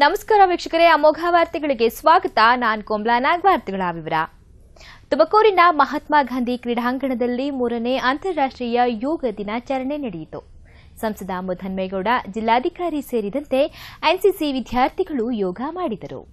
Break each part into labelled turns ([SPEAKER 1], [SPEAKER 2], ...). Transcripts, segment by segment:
[SPEAKER 1] ನಮಸ್ಕಾರ ವೀಕ್ಷಕರೇ ಅಮೋಘ ವಾರ್ತೆಗಳಿಗೆ ಸ್ವಾಗತ ನಾನ್ ಕೋಮ್ಲಾನಾಗ್ ವಾರ್ತೆಗಳ ವಿವರ ತುಮಕೂರಿನ ಮಹಾತ್ಮ ಗಾಂಧಿ ಕ್ರೀಡಾಂಗಣದಲ್ಲಿ ಮೂರನೇ ಅಂತಾರಾಷ್ಟೀಯ ಯೋಗ ದಿನಾಚರಣೆ ನಡೆಯಿತು ಸಂಸದ ಮುಧನ್ಮೇಗೌಡ ಜಿಲ್ಲಾಧಿಕಾರಿ ಸೇರಿದಂತೆ ಎನ್ಸಿಸಿ ವಿದ್ಯಾರ್ಥಿಗಳು ಯೋಗ ಮಾಡಿದರು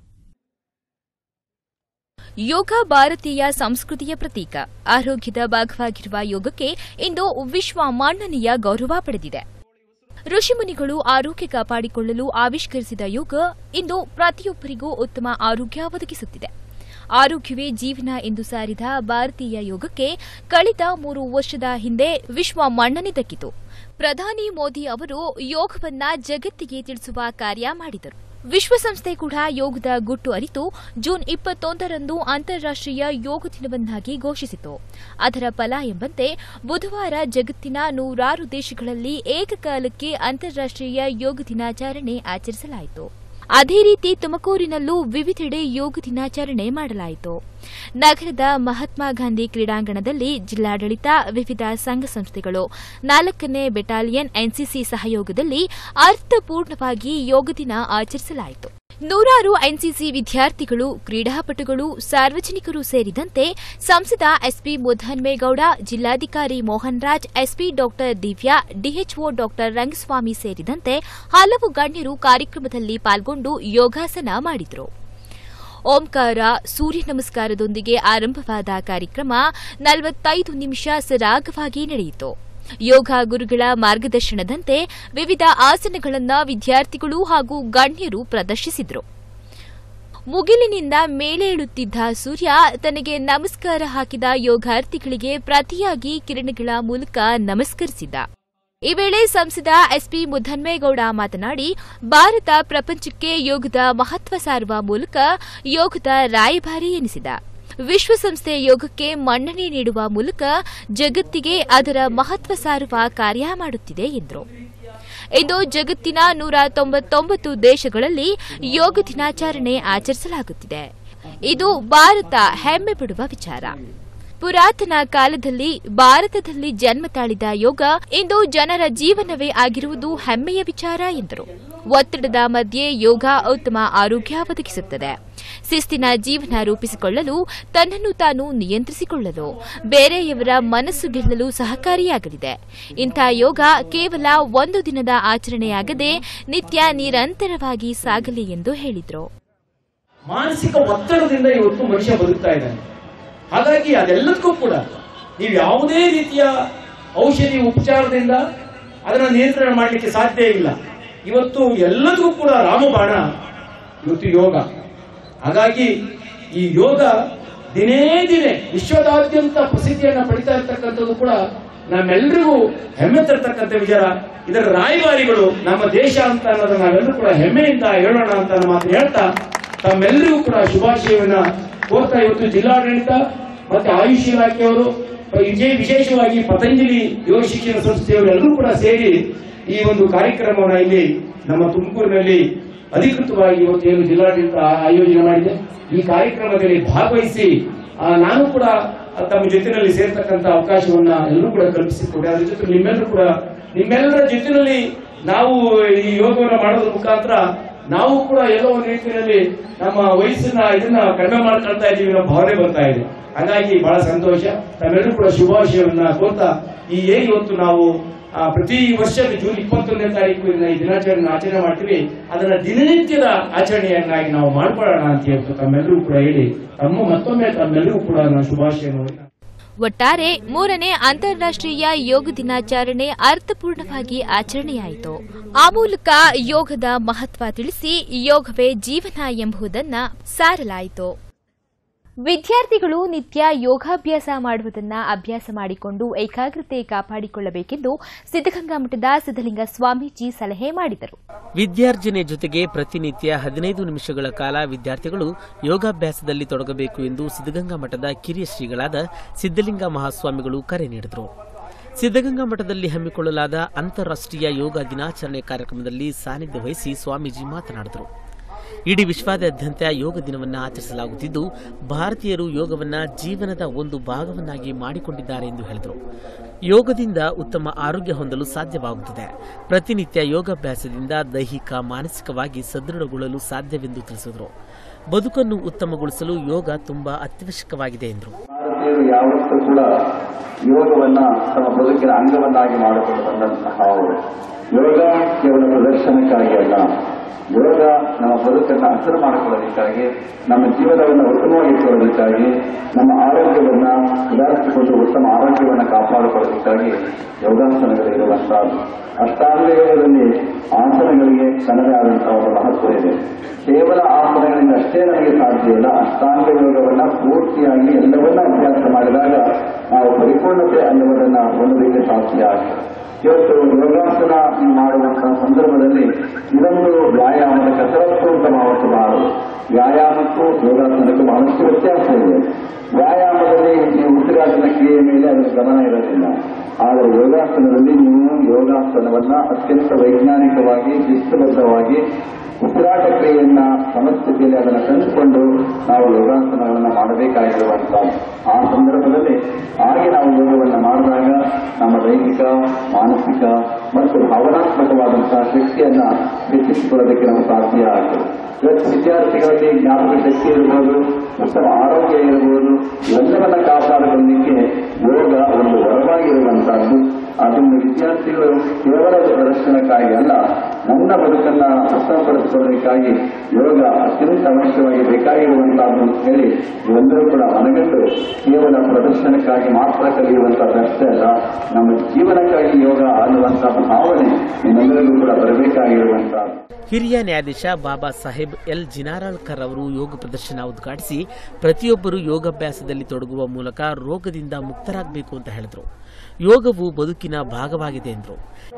[SPEAKER 1] ಯೋಗ ಭಾರತೀಯ ಸಂಸ್ಕೃತಿಯ ಪ್ರತೀಕ ಆರೋಗ್ಯದ ಭಾಗವಾಗಿರುವ ಯೋಗಕ್ಕೆ ಇಂದು ವಿಶ್ವ ಮನ್ನಣೆಯ ಗೌರವ ಪಡೆದಿದೆ ಋಷಿಮುನಿಗಳು ಆರೋಗ್ಯ ಕಾಪಾಡಿಕೊಳ್ಳಲು ಆವಿಷ್ಕರಿಸಿದ ಯೋಗ ಇಂದು ಪ್ರತಿಯೊಬ್ಬರಿಗೂ ಉತ್ತಮ ಆರೋಗ್ಯ ಒದಗಿಸುತ್ತಿದೆ ಆರೋಗ್ಯವೇ ಜೀವನ ಎಂದು ಸಾರಿದ ಭಾರತೀಯ ಯೋಗಕ್ಕೆ ಕಳೆದ ಮೂರು ವರ್ಷದ ಹಿಂದೆ ವಿಶ್ವ ಮನ್ನಣೆ ದಕ್ಕಿತು ಪ್ರಧಾನಿ ಮೋದಿ ಅವರು ಯೋಗವನ್ನ ಜಗತ್ತಿಗೆ ತಿಳಿಸುವ ಕಾರ್ಯ ಮಾಡಿದರು ವಿಶ್ವಸಂಸ್ಥೆ ಕೂಡ ಯೋಗದ ಗುಟ್ಟು ಅರಿತು ಜೂನ್ ಇಪ್ಪತ್ತೊಂದರಂದು ಅಂತಾರಾಷ್ಟೀಯ ಯೋಗ ದಿನವನ್ನಾಗಿ ಘೋಷಿಸಿತು ಅದರ ಫಲ ಎಂಬಂತೆ ಬುಧವಾರ ಜಗತ್ತಿನ ನೂರಾರು ದೇಶಗಳಲ್ಲಿ ಏಕಕಾಲಕ್ಕೆ ಅಂತಾರಾಷ್ಟೀಯ ಯೋಗ ದಿನಾಚರಣೆ ಆಚರಿಸಲಾಯಿತು ಅದೇ ರೀತಿ ತುಮಕೂರಿನಲ್ಲೂ ವಿವಿಧೆಡೆ ಯೋಗ ದಿನಾಚರಣೆ ಮಾಡಲಾಯಿತು ನಗರದ ಮಹಾತ್ಮ ಗಾಂಧಿ ಕ್ರೀಡಾಂಗಣದಲ್ಲಿ ಜಿಲ್ಲಾಡಳಿತ ವಿವಿಧ ಸಂಘ ಸಂಸ್ಥೆಗಳು ನಾಲ್ಕನೇ ಬೆಟಾಲಿಯನ್ ಎನ್ಸಿಸಿ ಸಹಯೋಗದಲ್ಲಿ ಅರ್ಥಪೂರ್ಣವಾಗಿ ಯೋಗ ದಿನ ಆಚರಿಸಲಾಯಿತು ನೂರಾರು ಎನ್ಸಿಸಿ ವಿದ್ಯಾರ್ಥಿಗಳು ಕ್ರೀಡಾಪಟುಗಳು ಸಾರ್ವಜನಿಕರು ಸೇರಿದಂತೆ ಸಂಸದ ಎಸ್ಪಿ ಮುಧನ್ಮೇಗೌಡ ಜಿಲ್ಲಾಧಿಕಾರಿ ಮೋಹನ್ ರಾಜ್ ಎಸ್ಪಿ ಡಾ ದಿವ್ಯಾ ಡಿಎಚ್ಒ ಡಾ ರಂಗಸ್ವಾಮಿ ಸೇರಿದಂತೆ ಹಲವು ಗಣ್ಯರು ಕಾರ್ಯಕ್ರಮದಲ್ಲಿ ಪಾಲ್ಗೊಂಡು ಯೋಗಾಸನ ಮಾಡಿದರು ಓಂಕಾರ ಸೂರ್ಯ ನಮಸ್ಕಾರದೊಂದಿಗೆ ಆರಂಭವಾದ ಕಾರ್ಯಕ್ರಮ ನಲವತ್ತೈದು ನಿಮಿಷ ಸರಾಗವಾಗಿ ನಡೆಯಿತು ಯೋಗ ಗುರುಗಳ ಮಾರ್ಗದರ್ಶನದಂತೆ ವಿವಿಧ ಆಸನಗಳನ್ನು ವಿದ್ಯಾರ್ಥಿಗಳು ಹಾಗೂ ಗಣ್ಯರು ಪ್ರದರ್ಶಿಸಿದರು ಮುಗಿಲಿನಿಂದ ಮೇಲೇಳುತ್ತಿದ್ದ ಸೂರ್ಯ ತನಗೆ ನಮಸ್ಕಾರ ಹಾಕಿದ ಯೋಗಾರ್ಥಿಗಳಿಗೆ ಪ್ರತಿಯಾಗಿ ಕಿರಣಗಳ ಮೂಲಕ ನಮಸ್ಕರಿಸಿದ ಈ ವೇಳೆ ಸಂಸದ ಎಸ್ಪಿ ಮುಧನ್ಮೇಗೌಡ ಮಾತನಾಡಿ ಭಾರತ ಪ್ರಪಂಚಕ್ಕೆ ಯೋಗದ ಮಹತ್ವ ಸಾರುವ ಮೂಲಕ ಯೋಗದ ರಾಯಭಾರಿ ಎನಿಸಿದ ವಿಶ್ವಸಂಸ್ಥೆ ಯೋಗಕ್ಕೆ ಮನ್ನಣೆ ನೀಡುವ ಮೂಲಕ ಜಗತ್ತಿಗೆ ಅದರ ಮಹತ್ವ ಸಾರುವ ಕಾರ್ಯ ಮಾಡುತ್ತಿದೆ ಎಂದರು ಇಂದು ಜಗತ್ತಿನ ನೂರ ತೊಂಬತ್ತೊಂಬತ್ತು ದೇಶಗಳಲ್ಲಿ ಯೋಗ ದಿನಾಚರಣೆ ಆಚರಿಸಲಾಗುತ್ತಿದೆ ಇದು ಭಾರತ ಹೆಮ್ಮೆ ಪಡುವ ವಿಚಾರ ಪುರಾತನ ಕಾಲದಲ್ಲಿ ಭಾರತದಲ್ಲಿ ಜನ್ಮ ತಾಳಿದ ಯೋಗ ಇಂದು ಜನರ ಜೀವನವೇ ಆಗಿರುವುದು ಹೆಮ್ಮೆಯ ವಿಚಾರ ಎಂದರು ಒತ್ತಡದ ಮಧ್ಯೆ ಯೋಗ ಉತ್ತಮ ಆರೋಗ್ಯ ಒದಗಿಸುತ್ತದೆ ಶಿಸ್ತಿನ ಜೀವನ ರೂಪಿಸಿಕೊಳ್ಳಲು ತನ್ನನ್ನು ತಾನು ನಿಯಂತ್ರಿಸಿಕೊಳ್ಳಲು ಬೇರೆಯವರ ಮನಸ್ಸು ಗೆಲ್ಲಲು ಸಹಕಾರಿಯಾಗಲಿದೆ ಇಂಥ ಯೋಗ ಕೇವಲ ಒಂದು ದಿನದ ಆಚರಣೆಯಾಗದೆ ನಿತ್ಯ ನಿರಂತರವಾಗಿ ಸಾಗಲಿ ಎಂದು ಹೇಳಿದರು
[SPEAKER 2] ಮಾನಸಿಕ ಒತ್ತಡದಿಂದ ಇವತ್ತು ಮನುಷ್ಯ ಬದುಕ್ತಾ ಇದ್ದಾನೆ ಹಾಗಾಗಿ ಅದೆಲ್ಲದಕ್ಕೂ ಕೂಡ ನೀವು ಯಾವುದೇ ರೀತಿಯ ಔಷಧಿ ಉಪಚಾರದಿಂದ ಅದನ್ನ ನಿಯಂತ್ರಣ ಮಾಡಲಿಕ್ಕೆ ಸಾಧ್ಯ ಇಲ್ಲ ಇವತ್ತು ಎಲ್ಲದಕ್ಕೂ ಕೂಡ ರಾಮಬಾಣ ಇವತ್ತು ಯೋಗ ಹಾಗಾಗಿ ಈ ಯೋಗ ದಿನೇ ದಿನೇ ವಿಶ್ವದಾದ್ಯಂತ ಪ್ರಸಿದ್ಧಿಯನ್ನ ಪಡಿತಾ ಇರ್ತಕ್ಕಂಥದ್ದು ಕೂಡ ನಮ್ಮೆಲ್ಲರಿಗೂ ಹೆಮ್ಮೆ ತರ್ತಕ್ಕಂಥ ವಿಚಾರ ಇದರ ರಾಯಭಾರಿಗಳು ನಮ್ಮ ದೇಶ ಅಂತ ಅನ್ನೋದನ್ನ ನಾವೆಲ್ಲರೂ ಕೂಡ ಹೆಮ್ಮೆಯಿಂದ ಹೇಳೋಣ ಅಂತ ನಾನು ಮಾತು ಹೇಳ್ತಾ ತಮ್ಮೆಲ್ಲರಿಗೂ ಕೂಡ ಶುಭಾಶಯವನ್ನ ಕೋರ್ತಾ ಇವತ್ತು ಜಿಲ್ಲಾಡಳಿತ ಮತ್ತೆ ಆಯುಷ್ ಇಲಾಖೆಯವರು ವಿಜಯ ವಿಶೇಷವಾಗಿ ಪತಂಜಲಿ ಯೋಗ ಶಿಕ್ಷಣ ಸಂಸ್ಥೆಯವರು ಎಲ್ಲರೂ ಕೂಡ ಸೇರಿ ಈ ಒಂದು ಕಾರ್ಯಕ್ರಮವನ್ನ ಇಲ್ಲಿ ನಮ್ಮ ತುಮಕೂರಿನಲ್ಲಿ ಅಧಿಕೃತವಾಗಿ ಇವತ್ತು ಏನು ಜಿಲ್ಲಾಡಳಿತ ಆಯೋಜನೆ ಮಾಡಿದೆ ಈ ಕಾರ್ಯಕ್ರಮದಲ್ಲಿ ಭಾಗವಹಿಸಿ ಆ, ನಾನು ಕೂಡ ತಮ್ಮ ಜೊತೆಯಲ್ಲಿ ಸೇರ್ತಕ್ಕಂಥ ಅವಕಾಶವನ್ನ ಎಲ್ಲರೂ ಕೂಡ ಕಲ್ಪಿಸಿಕೊಟ್ಟೆ ಅದ್ರ ಜೊತೆ ನಿಮ್ಮೆಲ್ಲರೂ ಕೂಡ ನಿಮ್ಮೆಲ್ಲರ ಜೊತೆಯಲ್ಲಿ ನಾವು ಈ ಯೋಗವನ್ನು ಮಾಡೋದ್ರ ಮುಖಾಂತರ ನಾವು ಕೂಡ ಎಲ್ಲೋ ಒಂದು ರೀತಿಯಲ್ಲಿ ನಮ್ಮ ವಯಸ್ಸನ್ನ ಇದನ್ನ ಕಡಿಮೆ ಮಾಡ್ಕೊಳ್ತಾ ಇದ್ದೀವಿ ಅನ್ನೋ ಭಾವನೆ ಬರ್ತಾ ಇದೆ ಹಾಗಾಗಿ ಬಹಳ ಸಂತೋಷ ತಮ್ಮೆಲ್ಲರೂ ಕೂಡ ಶುಭಾಶಯವನ್ನ ಕೋರ್ತಾ ಈ ಏನು ಇವತ್ತು ನಾವು ಆ, ಪ್ರತಿ ವರ್ಷ ಜೂನ್ ಇಪ್ಪತ್ತೊಂದನೇ ತಾರೀಕು ಇದನ್ನ ಈ ದಿನಾಚರಣೆ ಆಚರಣೆ ಮಾಡ್ತೀವಿ ಅದನ್ನ ದಿನನಿತ್ಯದ ಆಚರಣೆಯನ್ನಾಗಿ ನಾವು ಮಾಡ್ಕೊಳ್ಳೋಣ ಅಂತ ಹೇಳ್ತು ತಮ್ಮೆಲ್ಲರೂ ಕೂಡ ಹೇಳಿ ತಮ್ಮ ಮತ್ತೊಮ್ಮೆ ತಮ್ಮೆಲ್ಲರೂ ಕೂಡ ನಾನು ಶುಭಾಶಯವನ್ನು
[SPEAKER 1] ಒಟ್ಟಾರೆ ಮೂರನೇ ಅಂತಾರಾಷ್ಟೀಯ ಯೋಗ ದಿನಾಚರಣೆ ಅರ್ಥಪೂರ್ಣವಾಗಿ ಆಚರಣೆಯಾಯಿತು ಆ ಮೂಲಕ ಯೋಗದ ಮಹತ್ವ ತಿಳಿಸಿ ಯೋಗವೇ ಜೀವನ ಎಂಬುದನ್ನ ಸಾರಲಾಯಿತು ವಿದ್ಯಾರ್ಥಿಗಳು ನಿತ್ಯ ಯೋಗಾಭ್ಯಾಸ ಮಾಡುವುದನ್ನ ಅಭ್ಯಾಸ ಮಾಡಿಕೊಂಡು ಏಕಾಗ್ರತೆ ಕಾಪಾಡಿಕೊಳ್ಳಬೇಕೆಂದು ಸಿದ್ದಗಂಗಾ ಮಠದ ಸಿದ್ದಲಿಂಗ ಸ್ವಾಮೀಜಿ ಸಲಹೆ ಮಾಡಿದರು
[SPEAKER 3] ವಿದ್ಯಾರ್ಜನೆ ಜೊತೆಗೆ ಪ್ರತಿನಿತ್ಯ ಹದಿನೈದು ನಿಮಿಷಗಳ ಕಾಲ ವಿದ್ಯಾರ್ಥಿಗಳು ಯೋಗಾಭ್ಯಾಸದಲ್ಲಿ ತೊಡಗಬೇಕು ಎಂದು ಸಿದ್ದಗಂಗಾ ಮಠದ ಕಿರಿಯ ಶ್ರೀಗಳಾದ ಸಿದ್ದಲಿಂಗ ಮಹಾಸ್ವಾಮಿಗಳು ಕರೆ ನೀಡಿದರು ಸಿದ್ದಗಂಗಾ ಮಠದಲ್ಲಿ ಹಮ್ಮಿಕೊಳ್ಳಲಾದ ಅಂತಾರಾಷ್ಟ್ರೀಯ ಯೋಗ ದಿನಾಚರಣೆ ಕಾರ್ಯಕ್ರಮದಲ್ಲಿ ಸಾನ್ನಿಧ್ಯ ವಹಿಸಿ ಸ್ವಾಮೀಜಿ ಮಾತನಾಡಿದರು ಇಡೀ ವಿಶ್ವಾದ್ಯಂತ ಯೋಗ ದಿನವನ್ನು ಆಚರಿಸಲಾಗುತ್ತಿದ್ದು ಭಾರತೀಯರು ಯೋಗವನ್ನ ಜೀವನದ ಒಂದು ಭಾಗವನ್ನಾಗಿ ಮಾಡಿಕೊಂಡಿದ್ದಾರೆ ಎಂದು ಹೇಳಿದರು ಯೋಗದಿಂದ ಉತ್ತಮ ಆರೋಗ್ಯ ಹೊಂದಲು ಸಾಧ್ಯವಾಗುತ್ತದೆ ಪ್ರತಿನಿತ್ಯ ಯೋಗಾಭ್ಯಾಸದಿಂದ ದೈಹಿಕ ಮಾನಸಿಕವಾಗಿ ಸದೃಢಗೊಳ್ಳಲು ಸಾಧ್ಯವೆಂದು ತಿಳಿಸಿದರು ಬದುಕನ್ನು ಉತ್ತಮಗೊಳಿಸಲು ಯೋಗ ತುಂಬಾ ಅತ್ಯವಶ್ಯಕವಾಗಿದೆ ಎಂದರು
[SPEAKER 4] ಭಾರತೀಯರು ಯಾವತ್ತೂ ಕೂಡ ಯೋಗವನ್ನ ತಮ್ಮ ಬದುಕಿನ ಅಂಗವನ್ನಾಗಿ ಮಾಡಿಕೊಂಡು ಬಂದಂತಹ ಅವರು ಯೋಗ ಕೇವಲ ಪ್ರದರ್ಶನಕ್ಕಾಗಿ ಅಲ್ಲ ಯೋಗ ನಮ್ಮ ಬದುಕನ್ನು ಹಸರು ಮಾಡಿಕೊಳ್ಳೋದಕ್ಕಾಗಿ ನಮ್ಮ ಜೀವನವನ್ನು ಉತ್ತಮವಾಗಿಟ್ಕೊಳ್ಳೋದಕ್ಕಾಗಿ ನಮ್ಮ ಆರೋಗ್ಯವನ್ನ ಸುಧಾರಿಸಿಕೊಂಡು ಉತ್ತಮ ಆರೋಗ್ಯವನ್ನು ಕಾಪಾಡಿಕೊಳ್ಳೋದಕ್ಕಾಗಿ ಯೋಗಾಸನಗಳಿರುವಂತಹದ್ದು ಅಷ್ಟಾಂಗ ಯೋಗದಲ್ಲಿ ಆಸನಗಳಿಗೆ ತನ್ನದೇ ಆದಂತಹ ಒಂದು ಮಹತ್ವ ಇದೆ ಕೇವಲ ಆಸನಗಳಿಂದ ಅಷ್ಟೇ ನಮಗೆ ಸಾಧ್ಯ ಇಲ್ಲ ಅಷ್ಟಾಂಗ ಯೋಗವನ್ನ ಪೂರ್ತಿಯಾಗಿ ಎಲ್ಲವನ್ನ ಅಭ್ಯಾಸ ಮಾಡಿದಾಗ ನಾವು ಪರಿಪೂರ್ಣತೆ ಅನ್ನುವುದನ್ನ ಹೊಂದಲಿಕ್ಕೆ ಸಾಧ್ಯ ಆಗ್ತದೆ ಇವತ್ತು ಯೋಗಾಸನ ಮಾಡುವಂತಹ ಸಂದರ್ಭದಲ್ಲಿ ಇದೊಂದು ವ್ಯಾಯಾಮದ ಕಸರತ್ತು ಅಂತ ಮಾಡಬಾರದು ವ್ಯಾಯಾಮಕ್ಕೂ ಯೋಗಾಸನಕ್ಕೂ ಬಹಳಷ್ಟು ವ್ಯತ್ಯಾಸ ಇದೆ ವ್ಯಾಯಾಮದಲ್ಲಿ ನೀವು ಉಸಿರಾಟದ ಕ್ರಿಯೆಯ ಮೇಲೆ ಅದರ ಗಮನ ಇರೋದಿಲ್ಲ ಆದರೆ ಯೋಗಾಸನದಲ್ಲಿ ನೀವು ಯೋಗಾಸನವನ್ನ ಅತ್ಯಂತ ವೈಜ್ಞಾನಿಕವಾಗಿ ಶಿಸ್ತುಬದ್ಧವಾಗಿ ಉಸಿರಾಟ ಕ್ರಿಯೆಯನ್ನ ಸಮಸ್ಥಿತಿಯಲ್ಲಿ ಅದನ್ನು ತಂದುಕೊಂಡು ನಾವು ಯೋಗಾಸನವನ್ನು ಮಾಡಬೇಕಾಗಿರುವಂತಹ ಆ ಸಂದರ್ಭದಲ್ಲಿ ಹಾಗೆ ನಾವು ಯೋಗವನ್ನು ಮಾಡಿದಾಗ ನಮ್ಮ ದೈಹಿಕ ಮಾನಸಿಕ ಮತ್ತು ಭಾವನಾತ್ಮಕವಾದಂತಹ ಶಕ್ತಿಯನ್ನ ಹೆಚ್ಚಿಸಿಕೊಳ್ಳೋದಕ್ಕೆ ನಮಗೆ ಸಾಧ್ಯ ಆಗ್ತದೆ ಇವತ್ತು ವಿದ್ಯಾರ್ಥಿಗಳಲ್ಲಿ ಜ್ಞಾಪಕ ಶಕ್ತಿ ಇರ್ಬೋದು ಉತ್ತಮ ಆರೋಗ್ಯ ಇರಬಹುದು ಇವೆಲ್ಲವನ್ನ ಕಾಪಾಡಿಕೊಳ್ಳಲಿಕ್ಕೆ ಯೋಗ ಒಂದು ವರವಾಗಿರುವಂತಹದ್ದು ಅದನ್ನು ವಿದ್ಯಾರ್ಥಿಗಳು ಕೇವಲ ಪ್ರದರ್ಶನಕ್ಕಾಗಿ ಅಲ್ಲ ನನ್ನ ಬದುಕನ್ನ ಉತ್ತಮಪಡಿಸಿಕೊಳ್ಳಲಿಕ್ಕಾಗಿ ಯೋಗ ಅತ್ಯಂತ ಅವಶ್ಯವಾಗಿ ಬೇಕಾಗಿರುವಂತಹದ್ದು ಅಂತ ಹೇಳಿ ಇವೆಲ್ಲರೂ ಕೂಡ ಮನಗಂಡು ಕೇವಲ ಪ್ರದರ್ಶನಕ್ಕಾಗಿ ಮಾತ್ರ ಕಲಿಯುವಂತಹದ್ದಷ್ಟೇ ಅಲ್ಲ ನಮ್ಮ ಜೀವನಕ್ಕಾಗಿ ಯೋಗ ಅನ್ನುವಂತಹ ಭಾವನೆ ನಿಮ್ಮೆಲ್ಲರಿಗೂ ಕೂಡ ಬರಬೇಕಾಗಿರುವಂತಹದ್ದು
[SPEAKER 3] ಹಿರಿಯ ನ್ಯಾಯಾಧೀಶ ಬಾಬಾ ಸಾಹೇಬ್ ಎಲ್ ಜಿನಾರಾಳ್ಕರ್ ಅವರು ಯೋಗ ಪ್ರದರ್ಶನ ಉದ್ಘಾಟಿಸಿ ಪ್ರತಿಯೊಬ್ಬರು ಯೋಗಾಭ್ಯಾಸದಲ್ಲಿ ತೊಡಗುವ ಮೂಲಕ ರೋಗದಿಂದ ಮುಕ್ತರಾಗಬೇಕು ಅಂತ ಹೇಳಿದರು ಯೋಗವು ಬದುಕಿನ ಭಾಗವಾಗಿದೆ ಎಂದರು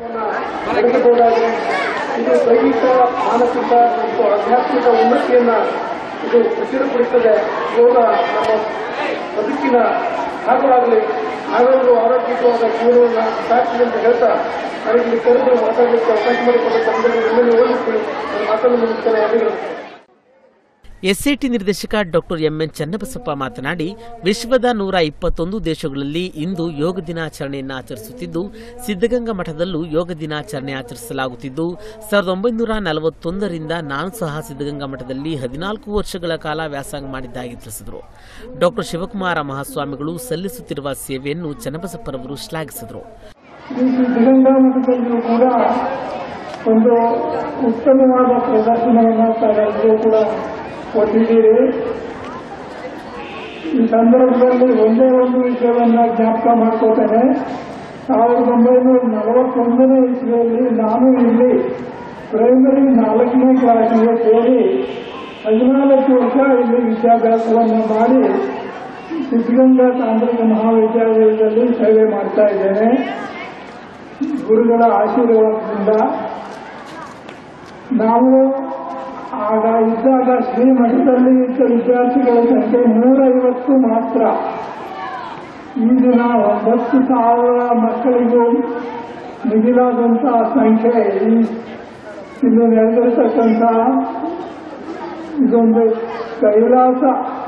[SPEAKER 5] ನಡೆಸಬಹುದಾಗಿದೆ ಇದು ದೈಹಿಕ ಮಾನಸಿಕ ಮತ್ತು ಆಧ್ಯಾತ್ಮಿಕ ಉನ್ನತಿಯನ್ನ ಇದು ಪ್ರಚುರಪಡಿಸದೆ ಯೋಗ ನಮ್ಮ ಬದುಕಿನ ಭಾಗವಾಗಲಿ ನಾವೆಲ್ಲರೂ ಆರೋಗ್ಯಕರವಾದ ಜೀವನವನ್ನು ಸಾಕ್ಷಿ ಅಂತ ಹೇಳ್ತಾ ನನಗೆ ಇಲ್ಲಿ ಕರೆದು ಮಾತಾಡಲಿಕ್ಕೆ ಅವಕಾಶ ಮಾಡಿಕೊಂಡ ತಮ್ಮಲ್ಲಿ ನಿಮ್ಮನ್ನು ಹೋಲಿಸಿ ನನ್ನ ಮಾತನ್ನು ಮುಗಿಸ್ತೇನೆ ಅಭಿನಂದನೆ
[SPEAKER 3] ಎಸ್ಎಟಿ ನಿರ್ದೇಶಕ ಡಾಕ್ಟರ್ ಎಂಎನ್ ಚನ್ನಬಸಪ್ಪ ಮಾತನಾಡಿ ವಿಶ್ವದ ನೂರ ಇಪ್ಪತ್ತೊಂದು ದೇಶಗಳಲ್ಲಿ ಇಂದು ಯೋಗ ದಿನಾಚರಣೆಯನ್ನು ಆಚರಿಸುತ್ತಿದ್ದು ಸಿದ್ದಗಂಗಾ ಮಠದಲ್ಲೂ ಯೋಗ ದಿನಾಚರಣೆ ಆಚರಿಸಲಾಗುತ್ತಿದ್ದು ಸಾವಿರದ ಒಂಬೈನೂರ ನಲವತ್ತೊಂದರಿಂದ ನಾನು ಸಹ ಸಿದ್ದಗಂಗಾ ಮಠದಲ್ಲಿ ಹದಿನಾಲ್ಕು ವರ್ಷಗಳ ಕಾಲ ವ್ಯಾಸಂಗ ಮಾಡಿದ್ದಾಗಿ ತಿಳಿಸಿದರು ಡಾಕ್ಟರ್ ಶಿವಕುಮಾರ ಮಹಾಸ್ವಾಮಿಗಳು ಸಲ್ಲಿಸುತ್ತಿರುವ ಸೇವೆಯನ್ನು ಚನ್ನಬಸಪ್ಪರವರು ಶ್ಲಾಘಿಸಿದರು
[SPEAKER 5] ಈ ಸಿದ್ಧಗಂಗಾ ಮಠದಲ್ಲಿಯೂ ಕೂಡ ಒಂದು ಉತ್ತಮವಾದ ಪ್ರದರ್ಶನವನ್ನು ತಾವೆಲ್ಲರೂ ಕೂಡ ಕೊಟ್ಟಿದ್ದೀರಿ ಈ ಸಂದರ್ಭದಲ್ಲಿ ಒಂದೇ ಒಂದು ವಿಷಯವನ್ನ ಜ್ಞಾಪಕ ಮಾಡ್ಕೋತೇನೆ ಸಾವಿರದ ಒಂಬೈನೂರ ನಲವತ್ತೊಂದನೇ ಇಸ್ವಿಯಲ್ಲಿ ನಾನು ಇಲ್ಲಿ ಪ್ರೈಮರಿ ನಾಲ್ಕನೇ ಕ್ಲಾಸಿಗೆ ಸೇರಿ ಹದಿನಾಲ್ಕು ವರ್ಷ ಇಲ್ಲಿ ವಿದ್ಯಾಭ್ಯಾಸವನ್ನು ಮಾಡಿ ಸಿದ್ಧಗಂಗಾ ತಾಂತ್ರಿಕ ಮಹಾವಿದ್ಯಾಲಯದಲ್ಲಿ ಸೇವೆ ಮಾಡ್ತಾ ಇದ್ದೇನೆ ಗುರುಗಳ ಆಶೀರ್ವಾದದಿಂದ ನಾವು ಆಗ ಇದ್ದಾಗ ಶ್ರೀಮಠದಲ್ಲಿ ಇದ್ದ ವಿದ್ಯಾರ್ಥಿಗಳ ಸಂಖ್ಯೆ ನೂರೈವತ್ತು ಮಾತ್ರ ಈ ದಿನ ಒಂಬತ್ತು ಸಾವಿರ ಮಕ್ಕಳಿಗೂ ಮಿಗಿಲಾದಂತಹ ಸಂಖ್ಯೆ ಈ ಇಲ್ಲಿ ನಡೆದಿರತಕ್ಕಂತಹ ಇದೊಂದು ಕೈಲಾಸ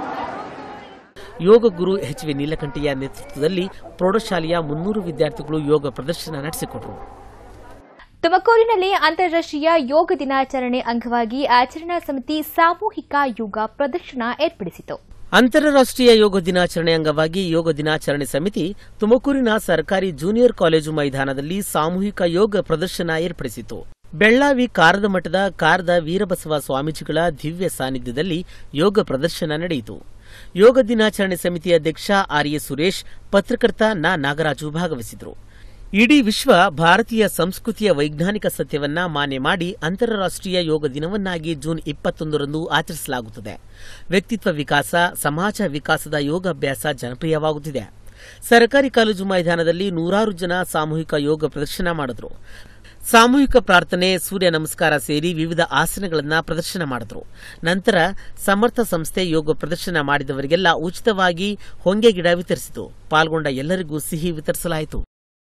[SPEAKER 3] ಯೋಗ ಗುರು ಎಚ್ ವಿ ನೀಲಕಂಠಯ್ಯ ನೇತೃತ್ವದಲ್ಲಿ ಪ್ರೌಢಶಾಲೆಯ ಮುನ್ನೂರು ವಿದ್ಯಾರ್ಥಿಗಳು ಯೋಗ ಪ್ರದರ್ಶನ ನಡೆಸಿಕೊಟ್ಟರು
[SPEAKER 1] ತುಮಕೂರಿನಲ್ಲಿ ಅಂತಾರಾಷ್ಟ್ರೀಯ ಯೋಗ ದಿನಾಚರಣೆ ಅಂಗವಾಗಿ ಆಚರಣಾ ಸಮಿತಿ ಸಾಮೂಹಿಕ ಯೋಗ ಪ್ರದರ್ಶನ ಏರ್ಪಡಿಸಿತು
[SPEAKER 3] ಅಂತಾರಾಷ್ಟ್ರೀಯ ಯೋಗ ದಿನಾಚರಣೆ ಅಂಗವಾಗಿ ಯೋಗ ದಿನಾಚರಣೆ ಸಮಿತಿ ತುಮಕೂರಿನ ಸರ್ಕಾರಿ ಜೂನಿಯರ್ ಕಾಲೇಜು ಮೈದಾನದಲ್ಲಿ ಸಾಮೂಹಿಕ ಯೋಗ ಪ್ರದರ್ಶನ ಏರ್ಪಡಿಸಿತು ಬೆಳ್ಳಾವಿ ಕಾರದ ಮಠದ ಕಾರದ ವೀರಬಸವ ಸ್ವಾಮೀಜಿಗಳ ದಿವ್ಯ ಸಾನ್ನಿಧ್ಯದಲ್ಲಿ ಯೋಗ ಪ್ರದರ್ಶನ ನಡೆಯಿತು ಯೋಗ ದಿನಾಚರಣೆ ಸಮಿತಿ ಅಧ್ಯಕ್ಷ ಆರ್ ಎ ಸುರೇಶ್ ಪತ್ರಕರ್ತ ನಾ ನಾಗರಾಜು ಭಾಗವಹಿಸಿದರು ಇಡೀ ವಿಶ್ವ ಭಾರತೀಯ ಸಂಸ್ಕೃತಿಯ ವೈಜ್ಞಾನಿಕ ಸತ್ಯವನ್ನ ಮಾನ್ಯ ಮಾಡಿ ಅಂತಾರಾಷ್ಟ್ರೀಯ ಯೋಗ ದಿನವನ್ನಾಗಿ ಜೂನ್ ಇಪ್ಪತ್ತೊಂದರಂದು ಆಚರಿಸಲಾಗುತ್ತದೆ ವ್ಯಕ್ತಿತ್ವ ವಿಕಾಸ ಸಮಾಜ ವಿಕಾಸದ ಯೋಗಾಭ್ಯಾಸ ಜನಪ್ರಿಯವಾಗುತ್ತಿದೆ ಸರ್ಕಾರಿ ಕಾಲೇಜು ಮೈದಾನದಲ್ಲಿ ನೂರಾರು ಜನ ಸಾಮೂಹಿಕ ಯೋಗ ಪ್ರದರ್ಶನ ಮಾಡಿದ್ರು ಸಾಮೂಹಿಕ ಪ್ರಾರ್ಥನೆ ಸೂರ್ಯ ನಮಸ್ಕಾರ ಸೇರಿ ವಿವಿಧ ಆಸನಗಳನ್ನು ಪ್ರದರ್ಶನ ಮಾಡಿದ್ರು ನಂತರ ಸಮರ್ಥ ಸಂಸ್ಥೆ ಯೋಗ ಪ್ರದರ್ಶನ ಮಾಡಿದವರಿಗೆಲ್ಲ ಉಚಿತವಾಗಿ ಹೊಂಗೆ ಗಿಡ ವಿತರಿಸಿತು ಪಾಲ್ಗೊಂಡ ಎಲ್ಲರಿಗೂ ಸಿಹಿ ವಿತರಿಸಲಾಯಿತು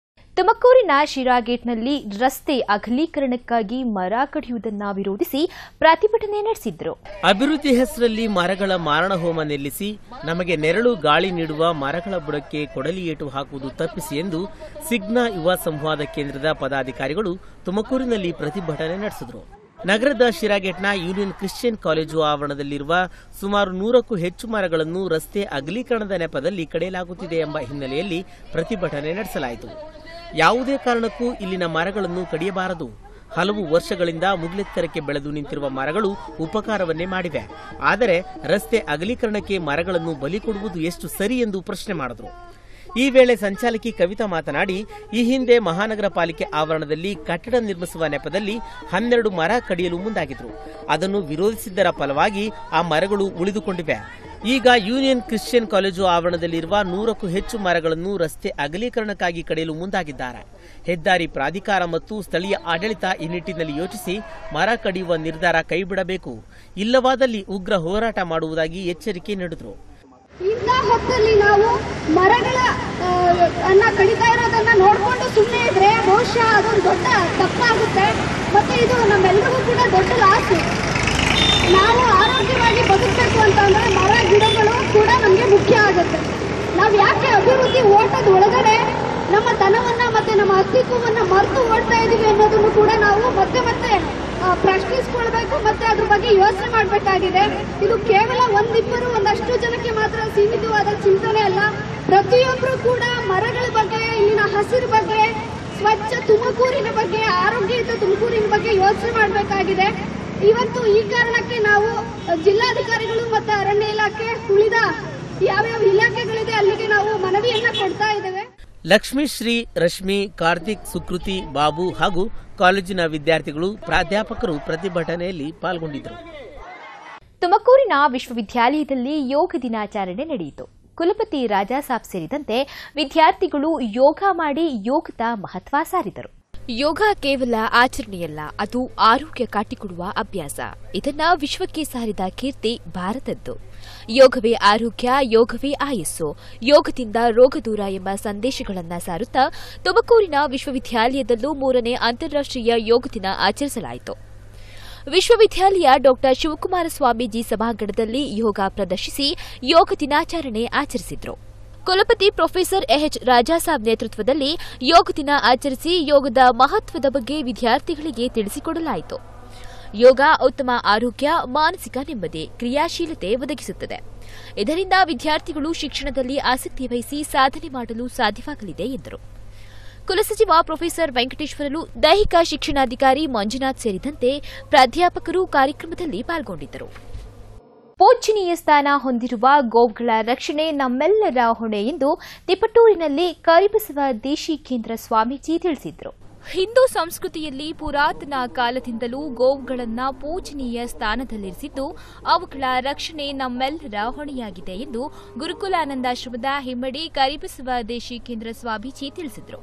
[SPEAKER 1] ತುಮಕೂರಿನ ಶಿರಾಗೇಟ್ನಲ್ಲಿ ರಸ್ತೆ ಅಗಲೀಕರಣಕ್ಕಾಗಿ ಮರ ಕಡಿಯುವುದನ್ನು ವಿರೋಧಿಸಿ ಪ್ರತಿಭಟನೆ ನಡೆಸಿದ್ರು
[SPEAKER 3] ಅಭಿವೃದ್ಧಿ ಹೆಸರಲ್ಲಿ ಮರಗಳ ಮಾರಣಹೋಮ ನಿಲ್ಲಿಸಿ ನಮಗೆ ನೆರಳು ಗಾಳಿ ನೀಡುವ ಮರಗಳ ಬುಡಕ್ಕೆ ಕೊಡಲಿ ಏಟು ಹಾಕುವುದು ತಪ್ಪಿಸಿ ಎಂದು ಸಿಗ್ನಾ ಯುವ ಸಂವಾದ ಕೇಂದ್ರದ ಪದಾಧಿಕಾರಿಗಳು ತುಮಕೂರಿನಲ್ಲಿ ಪ್ರತಿಭಟನೆ ನಡೆಸಿದರು ನಗರದ ಶಿರಾಗೇಟ್ನ ಯೂನಿಯನ್ ಕ್ರಿಶ್ಚಿಯನ್ ಕಾಲೇಜು ಆವರಣದಲ್ಲಿರುವ ಸುಮಾರು ನೂರಕ್ಕೂ ಹೆಚ್ಚು ಮರಗಳನ್ನು ರಸ್ತೆ ಅಗಲೀಕರಣದ ನೆಪದಲ್ಲಿ ಕಡಿಯಲಾಗುತ್ತಿದೆ ಎಂಬ ಹಿನ್ನೆಲೆಯಲ್ಲಿ ಪ್ರತಿಭಟನೆ ನಡೆಸಲಾಯಿತು ಯಾವುದೇ ಕಾರಣಕ್ಕೂ ಇಲ್ಲಿನ ಮರಗಳನ್ನು ಕಡಿಯಬಾರದು ಹಲವು ವರ್ಷಗಳಿಂದ ಮುಗಿಲೆತ್ತರಕ್ಕೆ ಬೆಳೆದು ನಿಂತಿರುವ ಮರಗಳು ಉಪಕಾರವನ್ನೇ ಮಾಡಿವೆ ಆದರೆ ರಸ್ತೆ ಅಗಲೀಕರಣಕ್ಕೆ ಮರಗಳನ್ನು ಬಲಿ ಕೊಡುವುದು ಎಷ್ಟು ಸರಿ ಎಂದು ಪ್ರಶ್ನೆ ಮಾಡಿದ್ರು ಈ ವೇಳೆ ಸಂಚಾಲಕಿ ಕವಿತಾ ಮಾತನಾಡಿ ಈ ಹಿಂದೆ ಮಹಾನಗರ ಪಾಲಿಕೆ ಆವರಣದಲ್ಲಿ ಕಟ್ಟಡ ನಿರ್ಮಿಸುವ ನೆಪದಲ್ಲಿ ಹನ್ನೆರಡು ಮರ ಕಡಿಯಲು ಮುಂದಾಗಿದ್ರು ಅದನ್ನು ವಿರೋಧಿಸಿದ್ದರ ಫಲವಾಗಿ ಆ ಮರಗಳು ಉಳಿದುಕೊಂಡಿವೆ ಈಗ ಯೂನಿಯನ್ ಕ್ರಿಶ್ಚಿಯನ್ ಕಾಲೇಜು ಆವರಣದಲ್ಲಿರುವ ನೂರಕ್ಕೂ ಹೆಚ್ಚು ಮರಗಳನ್ನು ರಸ್ತೆ ಅಗಲೀಕರಣಕ್ಕಾಗಿ ಕಡಿಯಲು ಮುಂದಾಗಿದ್ದಾರೆ ಹೆದ್ದಾರಿ ಪ್ರಾಧಿಕಾರ ಮತ್ತು ಸ್ಥಳೀಯ ಆಡಳಿತ ಈ ನಿಟ್ಟಿನಲ್ಲಿ ಯೋಚಿಸಿ ಮರ ಕಡಿಯುವ ನಿರ್ಧಾರ ಕೈಬಿಡಬೇಕು ಇಲ್ಲವಾದಲ್ಲಿ ಉಗ್ರ ಹೋರಾಟ ಮಾಡುವುದಾಗಿ ಎಚ್ಚರಿಕೆ ನೀಡಿದರು
[SPEAKER 6] ಇಂಥ ಹೊತ್ತಲ್ಲಿ ನಾವು ಮರಗಳ ಆ, ಅನ್ನ ಕಡಿತಾ ಇರೋದನ್ನ ನೋಡ್ಕೊಂಡು ಸುಮ್ಮನೆ ಇದ್ರೆ ಬಹುಶಃ ಅದೊಂದು ದೊಡ್ಡ ತಪ್ಪಾಗುತ್ತೆ ಮತ್ತೆ ಇದು ನಮ್ಮೆಲ್ಲರಿಗೂ ಕೂಡ ದೊಡ್ಡ ಲಾಸ್ ನಾವು ಆರೋಗ್ಯವಾಗಿ ಬದುಕಬೇಕು ಅಂತಂದ್ರೆ ಮರ ಗಿಡಗಳು ಕೂಡ ನಮಗೆ ಮುಖ್ಯ ಆಗುತ್ತೆ ನಾವು ಯಾಕೆ ಅಭಿವೃದ್ಧಿ ಓಟದ ಒಳಗಡೆ ನಮ್ಮ ತನವನ್ನ ಮತ್ತೆ ನಮ್ಮ ಅಸ್ತಿತ್ವವನ್ನ ಮರೆತು ಓಡ್ತಾ ಇದೀವಿ ಅನ್ನೋದನ್ನು ಕೂಡ ನಾವು ಮತ್ತೆ ಮತ್ತೆ ಆ, ಪ್ರಶ್ನಿಸ್ಕೊಳ್ಬೇಕು ಮತ್ತೆ ಅದ್ರ ಬಗ್ಗೆ ಯೋಚನೆ ಮಾಡಬೇಕಾಗಿದೆ ಇದು ಕೇವಲ ಒಂದಿಬ್ಬರು ಒಂದಷ್ಟು ಜನಕ್ಕೆ ಮಾತ್ರ ಸೀಮಿತವಾದ ಚಿಂತನೆ ಅಲ್ಲ ಪ್ರತಿಯೊಬ್ಬರು ಕೂಡ ಮರಗಳ ಬಗ್ಗೆ ಇಲ್ಲಿನ ಹಸಿರು ಬಗ್ಗೆ ಸ್ವಚ್ಛ ತುಮಕೂರಿನ ಬಗ್ಗೆ ಆರೋಗ್ಯಯುತ ತುಮಕೂರಿನ ಬಗ್ಗೆ ಯೋಚನೆ ಮಾಡಬೇಕಾಗಿದೆ ಇವತ್ತು ಈ ಕಾರಣಕ್ಕೆ ನಾವು ಜಿಲ್ಲಾಧಿಕಾರಿಗಳು ಮತ್ತು ಅರಣ್ಯ ಇಲಾಖೆ ಉಳಿದ ಯಾವ್ಯಾವ ಇಲಾಖೆಗಳಿದೆ ಅಲ್ಲಿಗೆ ನಾವು ಮನವಿಯನ್ನ ಕೊಡ್ತಾ ಇದ್ದೇವೆ
[SPEAKER 3] ಲಕ್ಷ್ಮೀ ಶ್ರೀ ರಶ್ಮಿ ಕಾರ್ತಿಕ್ ಸುಕೃತಿ ಬಾಬು ಹಾಗೂ ಕಾಲೇಜಿನ ವಿದ್ಯಾರ್ಥಿಗಳು ಪ್ರಾಧ್ಯಾಪಕರು ಪ್ರತಿಭಟನೆಯಲ್ಲಿ ಪಾಲ್ಗೊಂಡಿದ್ದರು
[SPEAKER 1] ತುಮಕೂರಿನ ವಿಶ್ವವಿದ್ಯಾಲಯದಲ್ಲಿ ಯೋಗ ದಿನಾಚರಣೆ ನಡೆಯಿತು ಕುಲಪತಿ ರಾಜಾಸಾಬ್ ಸೇರಿದಂತೆ ವಿದ್ಯಾರ್ಥಿಗಳು ಯೋಗ ಮಾಡಿ ಯೋಗದ ಮಹತ್ವ ಸಾರಿದರು ಯೋಗ ಕೇವಲ ಆಚರಣೆಯಲ್ಲ ಅದು ಆರೋಗ್ಯ ಕಾಟಿಕೊಡುವ ಅಭ್ಯಾಸ ಇದನ್ನ ವಿಶ್ವಕ್ಕೆ ಸಾರಿದ ಕೀರ್ತಿ ಭಾರತದ್ದು ಯೋಗವೇ ಆರೋಗ್ಯ ಯೋಗವೇ ಆಯಸ್ಸು ಯೋಗದಿಂದ ರೋಗ ದೂರ ಎಂಬ ಸಂದೇಶಗಳನ್ನ ಸಾರುತ್ತಾ ತುಮಕೂರಿನ ವಿಶ್ವವಿದ್ಯಾಲಯದಲ್ಲೂ ಮೂರನೇ ಅಂತಾರಾಷ್ಟೀಯ ಯೋಗ ದಿನ ಆಚರಿಸಲಾಯಿತು ವಿಶ್ವವಿದ್ಯಾಲಯ ಡಾಕ್ಟರ್ ಶಿವಕುಮಾರ ಸ್ವಾಮೀಜಿ ಸಭಾಂಗಣದಲ್ಲಿ ಯೋಗ ಪ್ರದರ್ಶಿಸಿ ಯೋಗ ದಿನಾಚರಣೆ ಆಚರಿಸಿದ್ರು ಕುಲಪತಿ ಪ್ರೊಫೆಸರ್ ಎಚ್ ರಾಜಾಸಾಬ್ ನೇತೃತ್ವದಲ್ಲಿ ಯೋಗ ದಿನ ಆಚರಿಸಿ ಯೋಗದ ಮಹತ್ವದ ಬಗ್ಗೆ ವಿದ್ಯಾರ್ಥಿಗಳಿಗೆ ತಿಳಿಸಿಕೊಡಲಾಯಿತು ಯೋಗ ಉತ್ತಮ ಆರೋಗ್ಯ ಮಾನಸಿಕ ನೆಮ್ಮದಿ ಕ್ರಿಯಾಶೀಲತೆ ಒದಗಿಸುತ್ತದೆ ಇದರಿಂದ ವಿದ್ಯಾರ್ಥಿಗಳು ಶಿಕ್ಷಣದಲ್ಲಿ ಆಸಕ್ತಿ ವಹಿಸಿ ಸಾಧನೆ ಮಾಡಲು ಸಾಧ್ಯವಾಗಲಿದೆ ಎಂದರು ಕುಲಸಚಿವ ಪ್ರೊಫೆಸರ್ ವೆಂಕಟೇಶ್ವರಲು ದೈಹಿಕ ಶಿಕ್ಷಣಾಧಿಕಾರಿ ಮಂಜುನಾಥ್ ಸೇರಿದಂತೆ ಪ್ರಾಧ್ಯಾಪಕರು ಕಾರ್ಯಕ್ರಮದಲ್ಲಿ ಪಾಲ್ಗೊಂಡಿದ್ದರು ಪೂಜ್ಯನೀಯ ಸ್ಥಾನ ಹೊಂದಿರುವ ಗೋವುಗಳ ರಕ್ಷಣೆ ನಮ್ಮೆಲ್ಲರ ಹೊಣೆ ಎಂದು ತಿಪಟೂರಿನಲ್ಲಿ ಕರಿಬಸವ ದೇಶಿ ಕೇಂದ್ರ ಸ್ವಾಮೀಜಿ ತಿಳಿಸಿದರು ಹಿಂದೂ ಸಂಸ್ಕೃತಿಯಲ್ಲಿ ಪುರಾತನ ಕಾಲದಿಂದಲೂ ಗೋವುಗಳನ್ನ ಪೂಜನೀಯ ಸ್ಥಾನದಲ್ಲಿರಿಸಿದ್ದು ಅವುಗಳ ರಕ್ಷಣೆ ನಮ್ಮೆಲ್ಲರ ಹೊಣೆಯಾಗಿದೆ ಎಂದು ಗುರುಕುಲಾನಂದಾಶ್ರಮದ ಹಿಮ್ಮಡಿ ಕರಿಬಸವ ದೇಶಿ ಕೇಂದ್ರ ಸ್ವಾಮೀಜಿ ತಿಳಿಸಿದರು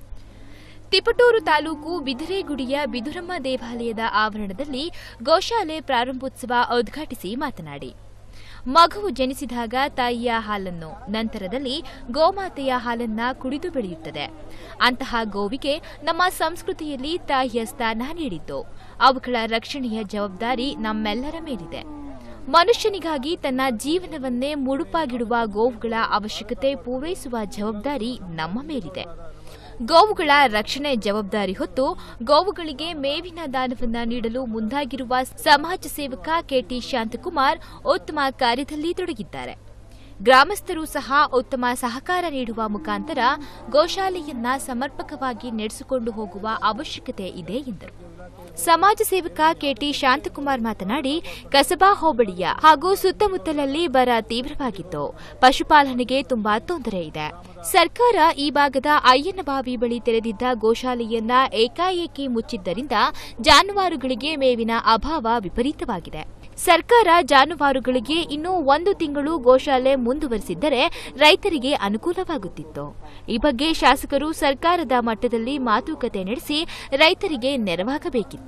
[SPEAKER 1] ತಿಪಟೂರು ತಾಲೂಕು ಬಿದಿರೆಗುಡಿಯ ಬಿದುರಮ್ಮ ದೇವಾಲಯದ ಆವರಣದಲ್ಲಿ ಗೋಶಾಲೆ ಪ್ರಾರಂಭೋತ್ಸವ ಉದ್ಘಾಟಿಸಿ ಮಾತನಾಡಿ ಮಗುವು ಜನಿಸಿದಾಗ ತಾಯಿಯ ಹಾಲನ್ನು ನಂತರದಲ್ಲಿ ಗೋಮಾತೆಯ ಹಾಲನ್ನ ಕುಡಿದು ಬೆಳೆಯುತ್ತದೆ ಅಂತಹ ಗೋವಿಗೆ ನಮ್ಮ ಸಂಸ್ಕೃತಿಯಲ್ಲಿ ತಾಯಿಯ ಸ್ಥಾನ ನೀಡಿದ್ದು ಅವುಗಳ ರಕ್ಷಣೆಯ ಜವಾಬ್ದಾರಿ ನಮ್ಮೆಲ್ಲರ ಮೇಲಿದೆ ಮನುಷ್ಯನಿಗಾಗಿ ತನ್ನ ಜೀವನವನ್ನೇ ಮುಡುಪಾಗಿಡುವ ಗೋವುಗಳ ಅವಶ್ಯಕತೆ ಪೂರೈಸುವ ಜವಾಬ್ದಾರಿ ನಮ್ಮ ಮೇಲಿದೆ ಗೋವುಗಳ ರಕ್ಷಣೆ ಜವಾಬ್ದಾರಿ ಹೊತ್ತು ಗೋವುಗಳಿಗೆ ಮೇವಿನ ದಾನವನ್ನ ನೀಡಲು ಮುಂದಾಗಿರುವ ಸಮಾಜ ಸೇವಕ ಕೆಟಿ ಶಾಂತಕುಮಾರ್ ಉತ್ತಮ ಕಾರ್ಯದಲ್ಲಿ ತೊಡಗಿದ್ದಾರೆ ಗ್ರಾಮಸ್ಥರು ಸಹ ಉತ್ತಮ ಸಹಕಾರ ನೀಡುವ ಮುಖಾಂತರ ಗೋಶಾಲೆಯನ್ನ ಸಮರ್ಪಕವಾಗಿ ನಡೆಸಿಕೊಂಡು ಹೋಗುವ ಅವಶ್ಯಕತೆ ಇದೆ ಎಂದರು ಸಮಾಜ ಸೇವಕ ಕೆಟಿ ಶಾಂತಕುಮಾರ್ ಮಾತನಾಡಿ ಕಸಬಾ ಹೋಬಳಿಯ ಹಾಗೂ ಸುತ್ತಮುತ್ತಲಲ್ಲಿ ಬರ ತೀವ್ರವಾಗಿತ್ತು ಪಶುಪಾಲನೆಗೆ ತುಂಬಾ ತೊಂದರೆ ಇದೆ ಸರ್ಕಾರ ಈ ಭಾಗದ ಅಯ್ಯನಬಾವಿ ಬಳಿ ತೆರೆದಿದ್ದ ಗೋಶಾಲೆಯನ್ನ ಏಕಾಏಕಿ ಮುಚ್ಚಿದ್ದರಿಂದ ಜಾನುವಾರುಗಳಿಗೆ ಮೇವಿನ ಅಭಾವ ವಿಪರೀತವಾಗಿದೆ ಸರ್ಕಾರ ಜಾನುವಾರುಗಳಿಗೆ ಇನ್ನೂ ಒಂದು ತಿಂಗಳು ಗೋಶಾಲೆ ಮುಂದುವರೆಸಿದ್ದರೆ ರೈತರಿಗೆ ಅನುಕೂಲವಾಗುತ್ತಿತ್ತು ಈ ಬಗ್ಗೆ ಶಾಸಕರು ಸರ್ಕಾರದ ಮಟ್ಟದಲ್ಲಿ ಮಾತುಕತೆ ನಡೆಸಿ ರೈತರಿಗೆ ನೆರವಾಗಬೇಕಿತ್ತು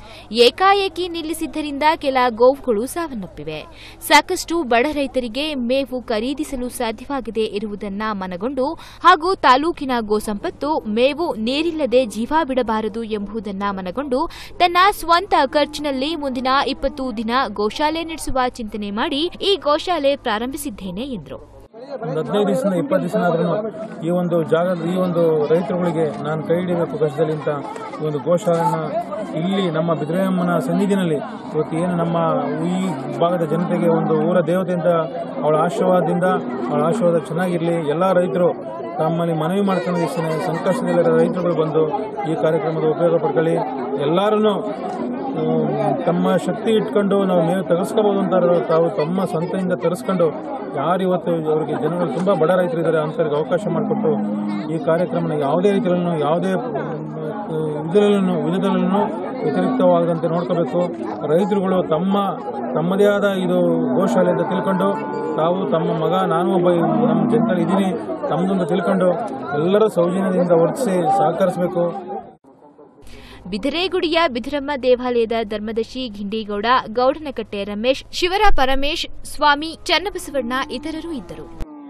[SPEAKER 1] ಏಕಾಏಕಿ ನಿಲ್ಲಿಸಿದ್ದರಿಂದ ಕೆಲ ಗೋವುಗಳು ಸಾವನ್ನಪ್ಪಿವೆ ಸಾಕಷ್ಟು ಬಡ ರೈತರಿಗೆ ಮೇವು ಖರೀದಿಸಲು ಸಾಧ್ಯವಾಗದೇ ಇರುವುದನ್ನ ಮನಗೊಂಡು ಹಾಗೂ ತಾಲೂಕಿನ ಗೋಸಂಪತ್ತು ಮೇವು ನೀರಿಲ್ಲದೆ ಜೀವ ಬಿಡಬಾರದು ಎಂಬುದನ್ನ ಮನಗೊಂಡು ತನ್ನ ಸ್ವಂತ ಖರ್ಚಿನಲ್ಲಿ ಮುಂದಿನ ಇಪ್ಪತ್ತು ದಿನ ಗೋಶಾಲೆ ನಡೆಸುವ ಚಿಂತನೆ ಮಾಡಿ ಈ ಗೋಶಾಲೆ ಪ್ರಾರಂಭಿಸಿದ್ದೇನೆ ಎಂದರು
[SPEAKER 7] ಒಂದು ಹದಿನೈದು ದಿವಸದಿಂದ ಇಪ್ಪತ್ತು ದಿವಸನಾದ್ರೂ ಈ ಒಂದು ಜಾಗ ಈ ಒಂದು ರೈತರುಗಳಿಗೆ ನಾನು ಕೈ ಹಿಡಿಬೇಕು ಕಷ್ಟದಲ್ಲಿ ಅಂತ ಈ ಒಂದು ಗೋಶಾಲೆನ ಇಲ್ಲಿ ನಮ್ಮ ಬಿದ್ರಯಮ್ಮನ ಸನ್ನಿಧಿನಲ್ಲಿ ಇವತ್ತು ಏನು ನಮ್ಮ ಈ ಭಾಗದ ಜನತೆಗೆ ಒಂದು ಊರ ದೇವತೆ ಅಂತ ಅವಳ ಆಶೀರ್ವಾದದಿಂದ ಅವಳ ಆಶೀರ್ವಾದ ಚೆನ್ನಾಗಿರಲಿ ಎಲ್ಲ ರೈತರು ತಮ್ಮಲ್ಲಿ ಮನವಿ ಮಾಡ್ಕೊಂಡು ಇಷ್ಟೇ ಸಂಕಷ್ಟದಲ್ಲಿರೋ ರೈತರುಗಳು ಬಂದು ಈ ಕಾರ್ಯಕ್ರಮದ ಉಪಯೋಗ ಪಡ್ಕೊಳ್ಳಿ ಎಲ್ಲರೂ ತಮ್ಮ ಶಕ್ತಿ ಇಟ್ಕೊಂಡು ನಾವು ಮೇವು ತೆಗೆಸ್ಕೋಬಹುದು ಅಂತ ತಾವು ತಮ್ಮ ಸ್ವಂತದಿಂದ ತರಿಸ್ಕೊಂಡು ಯಾರು ಇವತ್ತು ಅವರಿಗೆ ಜನಗಳು ತುಂಬ ಬಡ ರೈತರಿದ್ದಾರೆ ಅಂಥವ್ರಿಗೆ ಅವಕಾಶ ಮಾಡಿಕೊಟ್ಟು ಈ ಕಾರ್ಯಕ್ರಮನ ಯಾವುದೇ ರೀತಿಯಲ್ಲೂ ಯಾವುದೇ ಇದರಲ್ಲೂ ವಿಧದಲ್ಲೂ ವ್ಯತಿರಿಕ್ತವಾಗದಂತೆ ನೋಡ್ಕೋಬೇಕು ರೈತರುಗಳು ತಮ್ಮ ತಮ್ಮದೇ ಆದ ಇದು ಗೋಶಾಲೆ ಅಂತ ತಿಳ್ಕೊಂಡು ತಾವು ತಮ್ಮ ಮಗ ನಾನು ಒಬ್ಬ ಈ ನಮ್ಮ ಜನರಲ್ಲಿ ಇದ್ದೀನಿ ತಮ್ಮದೊಂದು ತಿಳ್ಕೊಂಡು ಎಲ್ಲರೂ ಸೌಜನ್ಯದಿಂದ ವರ್ತಿಸಿ ಸಹಕರಿಸಬೇಕು
[SPEAKER 1] ಬಿದರೇಗುಡಿಯ ಬಿದರಮ್ಮ ದೇವಾಲಯದ ಧರ್ಮದರ್ಶಿ ಘಿಂಡೇಗೌಡ ಗೌಡನಕಟ್ಟೆ ರಮೇಶ್ ಶಿವರ ಪರಮೇಶ್ ಸ್ವಾಮಿ ಚನ್ನಬಸವಣ್ಣ ಇತರರು ಇದ್ದರು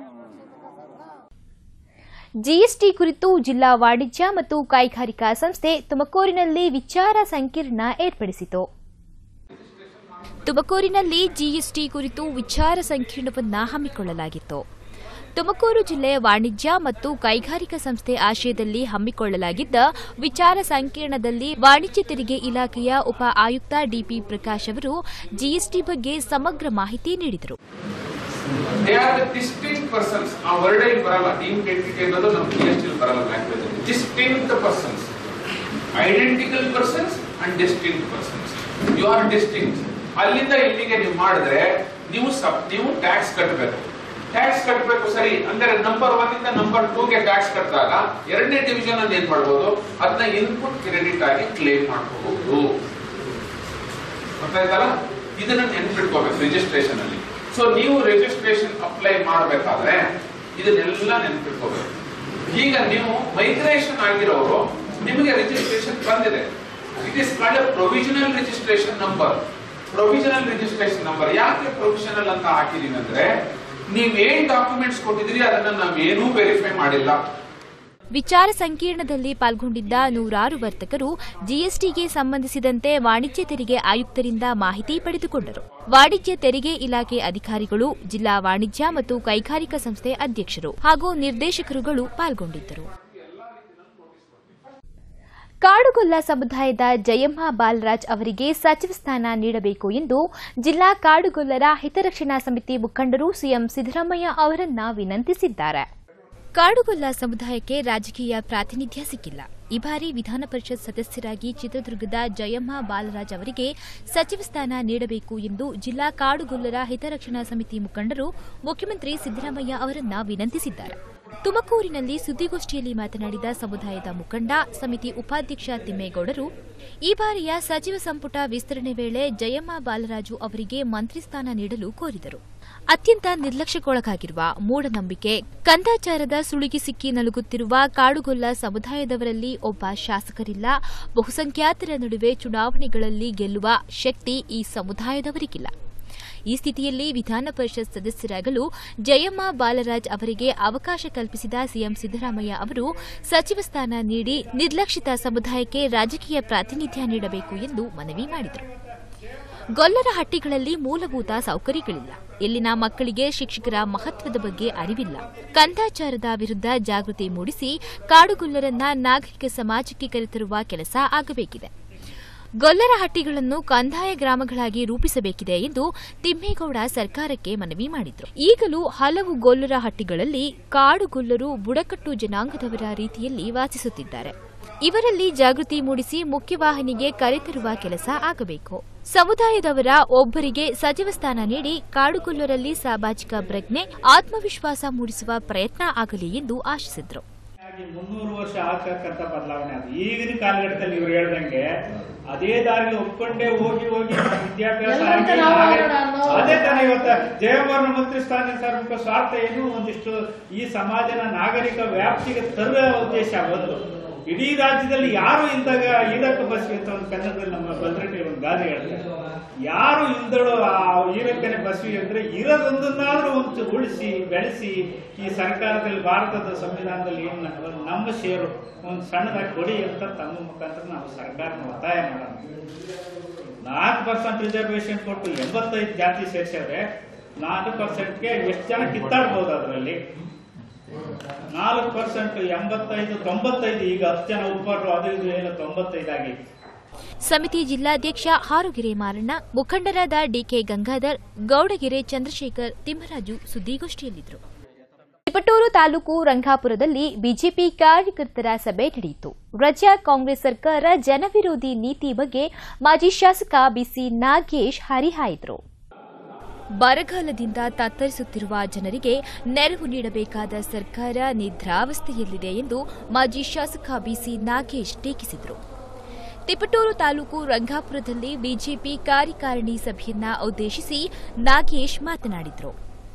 [SPEAKER 1] ಜಿಎಸ್ಟಿ ಕುರಿತು ಜಿಲ್ಲಾ ವಾಣಿಜ್ಯ ಮತ್ತು ಕೈಗಾರಿಕಾ ಸಂಸ್ಥೆ ತುಮಕೂರಿನಲ್ಲಿ ವಿಚಾರ ಸಂಕಿರಣ ಏರ್ಪಡಿಸಿತು ತುಮಕೂರಿನಲ್ಲಿ ಜಿಎಸ್ಟಿ ಕುರಿತು ವಿಚಾರ ಸಂಕಿರಣವನ್ನ ಹಮ್ಮಿಕೊಳ್ಳಲಾಗಿತ್ತು ತುಮಕೂರು ಜಿಲ್ಲೆ ವಾಣಿಜ್ಯ ಮತ್ತು ಕೈಗಾರಿಕಾ ಸಂಸ್ಥೆ ಆಶಯದಲ್ಲಿ ಹಮ್ಮಿಕೊಳ್ಳಲಾಗಿದ್ದ ವಿಚಾರ ಸಂಕಿರಣದಲ್ಲಿ ವಾಣಿಜ್ಯ ತೆರಿಗೆ ಇಲಾಖೆಯ ಉಪ ಆಯುಕ್ತ ಡಿಪಿ ಪ್ರಕಾಶ್ ಅವರು ಜಿಎಸ್ಟಿ ಬಗ್ಗೆ ಸಮಗ್ರ ಮಾಹಿತಿ ನೀಡಿದರು
[SPEAKER 8] they are the distinct persons ಆ ವರ್ಡ್ ಇಲ್ಲಿ ಬರಲ್ಲ ಡೀಮ್ಡ್ ಎಂಟಿಟಿ ಅನ್ನೋದು ನಮ್ಮ ಜಿ ಎಸ್ ಟಿ ಬರಲ್ಲ ಲ್ಯಾಂಗ್ವೇಜ್ ಅಲ್ಲಿ distinct persons identical persons and distinct persons you are distinct ಅಲ್ಲಿಂದ ಇಲ್ಲಿಗೆ ನೀವು ಮಾಡಿದ್ರೆ ನೀವು ಸಬ್ ನೀವು ಟ್ಯಾಕ್ಸ್ ಕಟ್ಟಬೇಕು ಟ್ಯಾಕ್ಸ್ ಕಟ್ಟಬೇಕು ಸರಿ ಅಂದ್ರೆ ನಂಬರ್ ಒನ್ ಇಂದ ನಂಬರ್ ಟೂಗೆ ಟ್ಯಾಕ್ಸ್ ಕಟ್ಟಿದಾಗ ಎರಡನೇ ಡಿವಿಷನ್ ಅಲ್ಲಿ ಏನ್ ಮಾಡ್ಬೋದು ಅದನ್ನ ಇನ್ಪುಟ್ ಕ್ರೆಡಿಟ್ ಆಗಿ ಕ್ಲೇಮ್ ಮಾಡ್ಕೋಬಹುದು ಗೊತ್ತಾಯ್ತಲ್ಲ ಇದನ್ನ ನೆನ್ಪಿಟ್ಕೋಬೇಕು ರಿಜಿಸ್ಟ್ರೇಷನ್ ಅಲ್ಲಿ ಸೊ ನೀವು ರಿಜಿಸ್ಟ್ರೇಷನ್ ಅಪ್ಲೈ ಮಾಡಬೇಕಾದ್ರೆ ಇದನ್ನೆಲ್ಲ ನೆನ್ಪಿಟ್ಕೋಬೇಕು ಈಗ ನೀವು ಮೈಗ್ರೇಷನ್ ಆಗಿರೋರು ನಿಮಗೆ ರಿಜಿಸ್ಟ್ರೇಷನ್ ಬಂದಿದೆ it is called provisional registration number provisional registration number ಯಾಕೆ ಪ್ರೊವಿಷನಲ್ ಅಂತ ಹಾಕಿದೀನಿ ಅಂದ್ರೆ ನೀವೇನ್ ಡಾಕ್ಯುಮೆಂಟ್ಸ್ ಕೊಟ್ಟಿದ್ರಿ ಅದನ್ನ ನಾವೇನೂ ವೆರಿಫೈ ಮಾಡಿಲ್ಲ
[SPEAKER 1] ವಿಚಾರ ಸಂಕಿರಣದಲ್ಲಿ ಪಾಲ್ಗೊಂಡಿದ್ದ ನೂರಾರು ವರ್ತಕರು ಜಿಎಸ್ಟಿಗೆ ಸಂಬಂಧಿಸಿದಂತೆ ವಾಣಿಜ್ಯ ತೆರಿಗೆ ಆಯುಕ್ತರಿಂದ ಮಾಹಿತಿ ಪಡೆದುಕೊಂಡರು ವಾಣಿಜ್ಯ ತೆರಿಗೆ ಇಲಾಖೆ ಅಧಿಕಾರಿಗಳು ಜಿಲ್ಲಾ ವಾಣಿಜ್ಯ ಮತ್ತು ಕೈಗಾರಿಕಾ ಸಂಸ್ಥೆ ಅಧ್ಯಕ್ಷರು ಹಾಗೂ ನಿರ್ದೇಶಕರುಗಳು ಪಾಲ್ಗೊಂಡಿದ್ದರು ಕಾಡುಗೊಲ್ಲ ಸಮುದಾಯದ ಜಯಮ್ಮ ಬಾಲರಾಜ್ ಅವರಿಗೆ ಸಚಿವ ಸ್ಥಾನ ನೀಡಬೇಕು ಎಂದು ಜಿಲ್ಲಾ ಕಾಡುಗೊಲ್ಲರ ಹಿತರಕ್ಷಣಾ ಸಮಿತಿ ಮುಖಂಡರು ಸಿಎಂ ಸಿದ್ದರಾಮಯ್ಯ ಅವರನ್ನ ವಿನಂತಿಸಿದ್ದಾರೆ ಕಾಡುಗೊಲ್ಲ ಸಮುದಾಯಕ್ಕೆ ರಾಜಕೀಯ ಪ್ರಾತಿನಿಧ್ಯ ಸಿಕ್ಕಿಲ್ಲ ಈ ಬಾರಿ ವಿಧಾನ ಪರಿಷತ್ ಸದಸ್ಯರಾಗಿ ಚಿತ್ರದುರ್ಗದ ಜಯಮ್ಮ ಬಾಲರಾಜ್ ಅವರಿಗೆ ಸಚಿವ ಸ್ಥಾನ ನೀಡಬೇಕು ಎಂದು ಜಿಲ್ಲಾ ಕಾಡುಗೊಲ್ಲರ ಹಿತರಕ್ಷಣಾ ಸಮಿತಿ ಮುಖಂಡರು ಮುಖ್ಯಮಂತ್ರಿ ಸಿದ್ದರಾಮಯ್ಯ ಅವರನ್ನ ವಿನಂತಿಸಿದ್ದಾರೆ ತುಮಕೂರಿನಲ್ಲಿ ಸುದ್ದಿಗೋಷ್ಠಿಯಲ್ಲಿ ಮಾತನಾಡಿದ ಸಮುದಾಯದ ಮುಖಂಡ ಸಮಿತಿ ಉಪಾಧ್ಯಕ್ಷ ತಿಮ್ಮೇಗೌಡರು ಈ ಬಾರಿಯ ಸಚಿವ ಸಂಪುಟ ವಿಸ್ತರಣೆ ವೇಳೆ ಜಯಮ್ಮ ಬಾಲರಾಜು ಅವರಿಗೆ ಮಂತ್ರಿ ಸ್ಥಾನ ನೀಡಲು ಕೋರಿದರು ಅತ್ಯಂತ ನಿರ್ಲಕ್ಷ್ಯಕ್ಕೊಳಗಾಗಿರುವ ಮೂಢನಂಬಿಕೆ ಕಂದಾಚಾರದ ಸುಳಿಗೆ ಸಿಕ್ಕಿ ನಲುಗುತ್ತಿರುವ ಕಾಡುಗೊಲ್ಲ ಸಮುದಾಯದವರಲ್ಲಿ ಒಬ್ಬ ಶಾಸಕರಿಲ್ಲ ಬಹುಸಂಖ್ಯಾತರ ನಡುವೆ ಚುನಾವಣೆಗಳಲ್ಲಿ ಗೆಲ್ಲುವ ಶಕ್ತಿ ಈ ಸಮುದಾಯದವರಿಗಿಲ್ಲ ಈ ಸ್ಥಿತಿಯಲ್ಲಿ ವಿಧಾನ ಪರಿಷತ್ ಸದಸ್ಯರಾಗಲು ಜಯಮ್ಮ ಬಾಲರಾಜ್ ಅವರಿಗೆ ಅವಕಾಶ ಕಲ್ಪಿಸಿದ ಸಿಎಂ ಸಿದ್ದರಾಮಯ್ಯ ಅವರು ಸಚಿವ ಸ್ಥಾನ ನೀಡಿ ನಿರ್ಲಕ್ಷಿತ ಸಮುದಾಯಕ್ಕೆ ರಾಜಕೀಯ ಪ್ರಾತಿನಿಧ್ಯ ನೀಡಬೇಕು ಎಂದು ಮನವಿ ಮಾಡಿದರು ಗೊಲ್ಲರ ಹಟ್ಟಿಗಳಲ್ಲಿ ಮೂಲಭೂತ ಸೌಕರ್ಯಗಳಿಲ್ಲ ಇಲ್ಲಿನ ಮಕ್ಕಳಿಗೆ ಶಿಕ್ಷಕರ ಮಹತ್ವದ ಬಗ್ಗೆ ಅರಿವಿಲ್ಲ ಕಂದಾಚಾರದ ವಿರುದ್ಧ ಜಾಗೃತಿ ಮೂಡಿಸಿ ಕಾಡುಗೊಲ್ಲರನ್ನ ನಾಗರಿಕ ಸಮಾಜಕ್ಕೆ ಕರೆತರುವ ಕೆಲಸ ಆಗಬೇಕಿದೆ ಗೊಲ್ಲರ ಹಟ್ಟಿಗಳನ್ನು ಕಂದಾಯ ಗ್ರಾಮಗಳಾಗಿ ರೂಪಿಸಬೇಕಿದೆ ಎಂದು ತಿಮ್ಮೇಗೌಡ ಸರ್ಕಾರಕ್ಕೆ ಮನವಿ ಮಾಡಿದರು ಈಗಲೂ ಹಲವು ಗೊಲ್ಲರ ಹಟ್ಟಿಗಳಲ್ಲಿ ಕಾಡುಗೊಲ್ಲರು ಬುಡಕಟ್ಟು ಜನಾಂಗದವರ ರೀತಿಯಲ್ಲಿ ವಾಸಿಸುತ್ತಿದ್ದಾರೆ ಇವರಲ್ಲಿ ಜಾಗೃತಿ ಮೂಡಿಸಿ ಮುಖ್ಯವಾಹಿನಿಗೆ ಕರೆತರುವ ಕೆಲಸ ಆಗಬೇಕು ಸಮುದಾಯದವರ ಒಬ್ಬರಿಗೆ ಸಚಿವ ಸ್ಥಾನ ನೀಡಿ ಕಾಡುಗೊಲ್ಲರಲ್ಲಿ ಸಾಮಾಜಿಕ ಪ್ರಜ್ಞೆ ಆತ್ಮವಿಶ್ವಾಸ ಮೂಡಿಸುವ ಪ್ರಯತ್ನ ಆಗಲಿ ಎಂದು ಆಶಿಸಿದರು
[SPEAKER 9] ಹಾಗಾಗಿ ಮುನ್ನೂರು ವರ್ಷ ಆಗ್ತಕ್ಕಂಥ ಬದಲಾವಣೆ ಅದು ಈಗಿನ ಕಾಲಘಟ್ಟದಲ್ಲಿ ಇವ್ರು ಹೇಳ್ದಂಗೆ ಅದೇ ದಾರಿಲಿ ಒಪ್ಕೊಂಡೇ ಹೋಗಿ ಹೋಗಿ ವಿದ್ಯಾಭ್ಯಾಸ ಆಗಿ ಅದೇ ತರ ಇವತ್ತ ಜಯವರ್ಣ ಮಂತ್ರಿ ಸ್ಥಾನ ಸಾರ್ವತ್ರಿಕ ಸ್ವಾರ್ಥ ಏನು ಒಂದಿಷ್ಟು ಈ ಸಮಾಜನ ನಾಗರಿಕ ವ್ಯಾಪ್ತಿಗೆ ತರುವ ಉದ್ದೇಶ ಒಂದು ಇಡೀ ರಾಜ್ಯದಲ್ಲಿ ಯಾರು ಇಂದಾಗ ಈರಕ್ಕ ಬಸ್ ಅಂತ ಒಂದು ಕನ್ನಡದಲ್ಲಿ ನಮ್ಮ ಬಲ್ರೆಡ್ಡಿ ಒಂದು ಗಾದೆ ಹೇಳ್ತಾರೆ ಯಾರು ಇಲ್ದಳು ಆ ಈರಕ್ಕನೆ ಬಸ್ವಿ ಅಂದ್ರೆ ಇರೋದೊಂದನ್ನಾದ್ರೂ ಒಂದು ಉಳಿಸಿ ಬೆಳೆಸಿ ಈ ಸರ್ಕಾರದಲ್ಲಿ ಭಾರತದ ಸಂವಿಧಾನದಲ್ಲಿ ಏನು ಒಂದು ನಮ್ಮ ಷೇರು ಒಂದು ಸಣ್ಣದಾಗಿ ಕೊಡಿ ಅಂತ ತಮ್ಮ ಮುಖಾಂತರ ನಾವು ಸರ್ಕಾರನ ಒತ್ತಾಯ ಮಾಡೋಣ ನಾಲ್ಕು ಪರ್ಸೆಂಟ್ ರಿಸರ್ವೇಶನ್ ಕೊಟ್ಟು ಎಂಬತ್ತೈದು ಜಾತಿ ಸೇರಿಸಿದ್ರೆ ನಾಲ್ಕು ಪರ್ಸೆಂಟ್ಗೆ ಎಷ್ಟು ಜನ ಕಿತ್ತಾಡ್ಬೋದು ಅದರಲ್ಲಿ ನಾಲ್ಕು ಪರ್ಸೆಂಟ್ ಎಂಬತ್ತೈದು ತೊಂಬತ್ತೈದು ಈಗ ಹತ್ತು ಜನ ಉಪ್ಪರು ಅದು ಇದು ಎಲ್ಲ ತೊಂಬತ್ತೈದಾಗಿ
[SPEAKER 1] ಸಮಿತಿ ಜಿಲ್ಲಾಧ್ಯಕ್ಷ ಹಾರುಗೆರೆ ಮಾರಣ್ಣ ಮುಖಂಡರಾದ ಡಿಕೆ ಗಂಗಾಧರ್ ಗೌಡಗೆರೆ ಚಂದ್ರಶೇಖರ್ ತಿಮ್ಮರಾಜು ಸುದ್ದಿಗೋಷ್ಠಿಯಲ್ಲಿದ್ದರು ತಿಪಟೂರು ತಾಲೂಕು ರಂಗಾಪುರದಲ್ಲಿ ಬಿಜೆಪಿ ಕಾರ್ಯಕರ್ತರ ಸಭೆ ನಡೆಯಿತು ರಜಾ ಕಾಂಗ್ರೆಸ್ ಸರ್ಕಾರ ಜನವಿರೋಧಿ ನೀತಿ ಬಗ್ಗೆ ಮಾಜಿ ಶಾಸಕ ಬಿಸಿ ನಾಗೇಶ್ ಹರಿಹಾಯ್ದರು ಬರಗಾಲದಿಂದ ತತ್ತರಿಸುತ್ತಿರುವ ಜನರಿಗೆ ನೆರವು ನೀಡಬೇಕಾದ ಸರ್ಕಾರ ನಿದ್ರಾವಸ್ಥೆಯಲ್ಲಿದೆ ಎಂದು ಮಾಜಿ ಶಾಸಕ ಬಿಸಿ ನಾಗೇಶ್ ಟೀಕಿಸಿದರು ತಿಪಟೂರು ತಾಲೂಕು ರಂಗಾಪುರದಲ್ಲಿ ಬಿಜೆಪಿ ಕಾರ್ಯಕಾರಿಣಿ ಸಭೆಯನ್ನ ಉದ್ದೇಶಿಸಿ ನಾಗೇಶ್ ಮಾತನಾಡಿದರು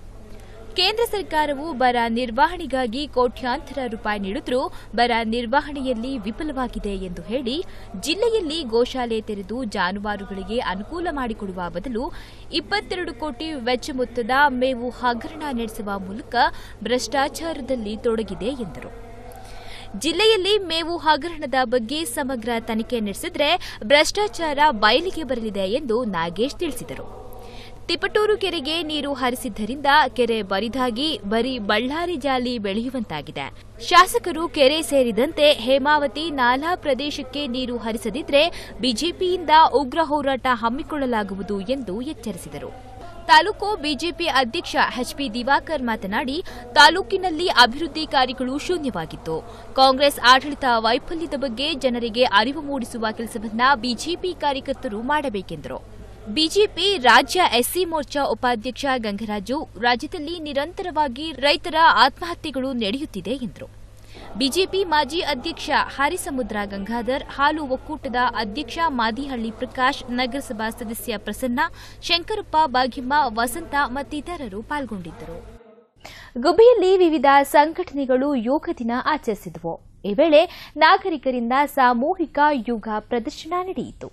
[SPEAKER 1] ಕೇಂದ್ರ ಸರ್ಕಾರವು ಬರ ನಿರ್ವಹಣೆಗಾಗಿ ಕೋಟ್ಯಾಂತರ ರೂಪಾಯಿ ನೀಡಿದ್ರೂ ಬರ ನಿರ್ವಹಣೆಯಲ್ಲಿ ವಿಫಲವಾಗಿದೆ ಎಂದು ಹೇಳಿ ಜಿಲ್ಲೆಯಲ್ಲಿ ಗೋಶಾಲೆ ತೆರೆದು ಜಾನುವಾರುಗಳಿಗೆ ಅನುಕೂಲ ಮಾಡಿಕೊಡುವ ಬದಲು ಇಪ್ಪತ್ತೆರಡು ಕೋಟಿ ವೆಚ್ಚ ಮೊತ್ತದ ಮೇವು ಹಗರಣ ನಡೆಸುವ ಮೂಲಕ ಭ್ರಷ್ಟಾಚಾರದಲ್ಲಿ ತೊಡಗಿದೆ ಎಂದರು ಜಿಲ್ಲೆಯಲ್ಲಿ ಮೇವು ಹಗರಣದ ಬಗ್ಗೆ ಸಮಗ್ರ ತನಿಖೆ ನಡೆಸಿದ್ರೆ ಭ್ರಷ್ಟಾಚಾರ ಬಯಲಿಗೆ ಬರಲಿದೆ ಎಂದು ನಾಗೇಶ್ ತಿಳಿಸಿದರು ತಿಪಟೂರು ಕೆರೆಗೆ ನೀರು ಹರಿಸಿದ್ದರಿಂದ ಕೆರೆ ಬರಿದಾಗಿ ಬರೀ ಬಳ್ಳಾರಿ ಜಾಲಿ ಬೆಳೆಯುವಂತಾಗಿದೆ ಶಾಸಕರು ಕೆರೆ ಸೇರಿದಂತೆ ಹೇಮಾವತಿ ನಾಲಾ ಪ್ರದೇಶಕ್ಕೆ ನೀರು ಹರಿಸದಿದ್ರೆ ಬಿಜೆಪಿಯಿಂದ ಉಗ್ರ ಹೋರಾಟ ಹಮ್ಮಿಕೊಳ್ಳಲಾಗುವುದು ಎಂದು ಎಚ್ಚರಿಸಿದರು ತಾಲೂಕು ಬಿಜೆಪಿ ಅಧ್ಯಕ್ಷ ಎಚ್ಪಿ ದಿವಾಕರ್ ಮಾತನಾಡಿ ತಾಲೂಕಿನಲ್ಲಿ ಅಭಿವೃದ್ಧಿ ಕಾರ್ಯಗಳು ಶೂನ್ಯವಾಗಿತ್ತು ಕಾಂಗ್ರೆಸ್ ಆಡಳಿತ ವೈಫಲ್ಯದ ಬಗ್ಗೆ ಜನರಿಗೆ ಅರಿವು ಮೂಡಿಸುವ ಕೆಲಸವನ್ನ ಬಿಜೆಪಿ ಕಾರ್ಯಕರ್ತರು ಮಾಡಬೇಕೆಂದರು ಬಿಜೆಪಿ ರಾಜ್ಯ ಎಸ್ಸಿ ಮೋರ್ಚಾ ಉಪಾಧ್ಯಕ್ಷ ಗಂಗರಾಜು ರಾಜ್ಯದಲ್ಲಿ ನಿರಂತರವಾಗಿ ರೈತರ ಆತ್ಮಹತ್ಯೆಗಳು ನಡೆಯುತ್ತಿದೆ ಎಂದರು ಬಿಜೆಪಿ ಮಾಜಿ ಅಧ್ಯಕ್ಷ ಹಾರಿಸಮುದ್ರ ಗಂಗಾಧರ್ ಹಾಲು ಒಕ್ಕೂಟದ ಅಧ್ಯಕ್ಷ ಮಾದಿಹಳ್ಳಿ ಪ್ರಕಾಶ್ ನಗರಸಭಾ ಸದಸ್ಯ ಪ್ರಸನ್ನ ಶಂಕರಪ್ಪ ಬಾಗಿಮ್ಮ ವಸಂತ ಮತ್ತಿತರರು ಪಾಲ್ಗೊಂಡಿದ್ದರು ಗುಬಿಯಲ್ಲಿ ವಿವಿಧ ಸಂಘಟನೆಗಳು ಯೋಗ ದಿನ ಆಚರಿಸಿದವು ಈ ವೇಳೆ ನಾಗರಿಕರಿಂದ ಸಾಮೂಹಿಕ ಯೋಗ ಪ್ರದರ್ಶನ ನಡೆಯಿತು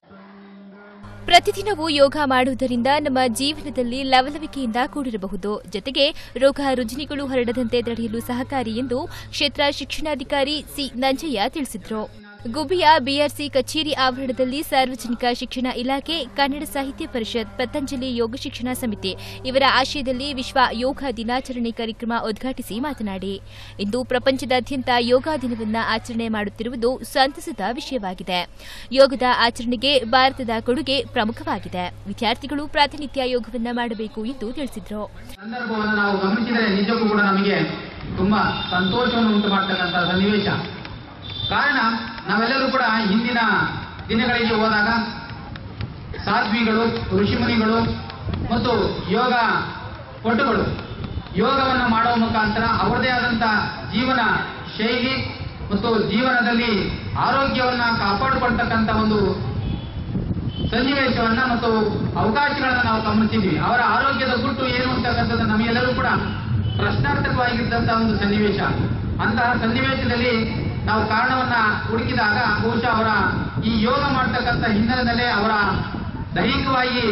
[SPEAKER 1] ಪ್ರತಿದಿನವೂ ಯೋಗ ಮಾಡುವುದರಿಂದ ನಮ್ಮ ಜೀವನದಲ್ಲಿ ಲವಲವಿಕೆಯಿಂದ ಕೂಡಿರಬಹುದು ಜೊತೆಗೆ ರೋಗ ರುಜಿನಿಗಳು ಹರಡದಂತೆ ತಡೆಯಲು ಸಹಕಾರಿ ಎಂದು ಕ್ಷೇತ್ರ ಶಿಕ್ಷಣಾಧಿಕಾರಿ ಸಿ ನಂಜಯ್ಯ ತಿಳಿಸಿದರು ಗುಬ್ಬಿಯ ಬಿಆರ್ಸಿ ಕಚೇರಿ ಆವರಣದಲ್ಲಿ ಸಾರ್ವಜನಿಕ ಶಿಕ್ಷಣ ಇಲಾಖೆ ಕನ್ನಡ ಸಾಹಿತ್ಯ ಪರಿಷತ್ ಪತಂಜಲಿ ಯೋಗ ಶಿಕ್ಷಣ ಸಮಿತಿ ಇವರ ಆಶಯದಲ್ಲಿ ವಿಶ್ವ ಯೋಗ ದಿನಾಚರಣೆ ಕಾರ್ಯಕ್ರಮ ಉದ್ಘಾಟಿಸಿ ಮಾತನಾಡಿ ಇಂದು ಪ್ರಪಂಚದಾದ್ಯಂತ ಯೋಗ ದಿನವನ್ನು ಆಚರಣೆ ಮಾಡುತ್ತಿರುವುದು ಸಂತಸದ ವಿಷಯವಾಗಿದೆ ಯೋಗದ ಆಚರಣೆಗೆ ಭಾರತದ ಕೊಡುಗೆ ಪ್ರಮುಖವಾಗಿದೆ ವಿದ್ಯಾರ್ಥಿಗಳು ಪ್ರಾತಿನಿತ್ಯ ಯೋಗವನ್ನ ಮಾಡಬೇಕು ಎಂದು ತಿಳಿಸಿದರು
[SPEAKER 10] ಸಂದರ್ಭವನ್ನು ನಾವು ಗಮನಿಸಿದರೆ ನಿಜಕ್ಕೂ ಕೂಡ ನಮಗೆ ತುಂಬಾ ಸಂತೋಷವನ್ನು ಉಂಟು ಮಾಡ್ತಕ್ಕಂಥ ಸನ್ನಿವೇಶ ಕಾರಣ ನಾವೆಲ್ಲರೂ ಕೂಡ ಹಿಂದಿನ ದಿನಗಳಿಗೆ ಹೋದಾಗ ಸಾಧ್ವಿಗಳು ಋಷಿಮುನಿಗಳು ಮತ್ತು ಯೋಗ ಪಟುಗಳು ಯೋಗವನ್ನು ಮಾಡುವ ಮುಖಾಂತರ ಅವರದೇ ಆದಂಥ ಜೀವನ ಶೈಲಿ ಮತ್ತು ಜೀವನದಲ್ಲಿ ಆರೋಗ್ಯವನ್ನ ಕಾಪಾಡಿಕೊಳ್ತಕ್ಕಂಥ ಒಂದು ಸನ್ನಿವೇಶವನ್ನ ಮತ್ತು ಅವಕಾಶಗಳನ್ನ ನಾವು ಗಮನಿಸಿದ್ವಿ ಅವರ ಆರೋಗ್ಯದ ಗುಟ್ಟು ಏನು ಅಂತಕ್ಕಂಥದ್ದು ನಮಗೆಲ್ಲರೂ ಕೂಡ ಪ್ರಶ್ನಾರ್ಥಕವಾಗಿದ್ದಂತಹ ಒಂದು ಸನ್ನಿವೇಶ ಅಂತಹ ಸನ್ನಿವೇಶದಲ್ಲಿ ನಾವು ಕಾರಣವನ್ನ ಹುಡುಕಿದಾಗ ಬಹುಶಃ ಅವರ ಈ ಯೋಗ ಮಾಡ್ತಕ್ಕಂಥ ಹಿನ್ನೆಲೆಯಲ್ಲೇ ಅವರ ದೈಹಿಕವಾಗಿ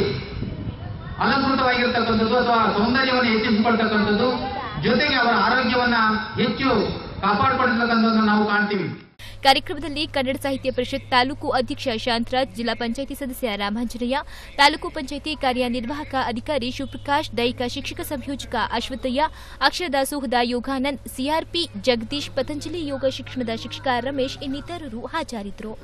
[SPEAKER 10] ಅಲಂಕೃತವಾಗಿರ್ತಕ್ಕಂಥದ್ದು ಅಥವಾ ಸೌಂದರ್ಯವನ್ನು ಹೆಚ್ಚಿಸಿಕೊಳ್ತಕ್ಕಂಥದ್ದು ಜೊತೆಗೆ ಅವರ ಆರೋಗ್ಯವನ್ನ ಹೆಚ್ಚು ಕಾಪಾಡಿಕೊಳ್ತಕ್ಕಂಥದ್ದನ್ನು ನಾವು ಕಾಣ್ತೀವಿ
[SPEAKER 1] ಕಾರ್ಯಕ್ರಮದಲ್ಲಿ ಕನ್ನಡ ಸಾಹಿತ್ಯ ಪರಿಷತ್ ತಾಲೂಕು ಅಧ್ಯಕ್ಷ ಶಾಂತರಾಜ್ ಜಿಲ್ಲಾ ಪಂಚಾಯಿತಿ ಸದಸ್ಯ ರಾಮಾಂಜನೇಯ ತಾಲೂಕು ಪಂಚಾಯಿತಿ ಕಾರ್ಯನಿರ್ವಾಹಕ ಅಧಿಕಾರಿ ಶಿವಪ್ರಕಾಶ್ ದೈಹಿಕ ಶಿಕ್ಷಕ ಸಂಯೋಜಕ ಅಶ್ವಥಯ್ಯ ಅಕ್ಷರದಾಸೋಹದ ಯೋಗಾನಂದ್ ಸಿಆರ್ಪಿ ಜಗದೀಶ್ ಪತಂಜಲಿ ಯೋಗ ಶಿಕ್ಷಣದ ಶಿಕ್ಷಕ ರಮೇಶ್ ಇನ್ನಿತರರು ಹಾಜರಿದ್ದರು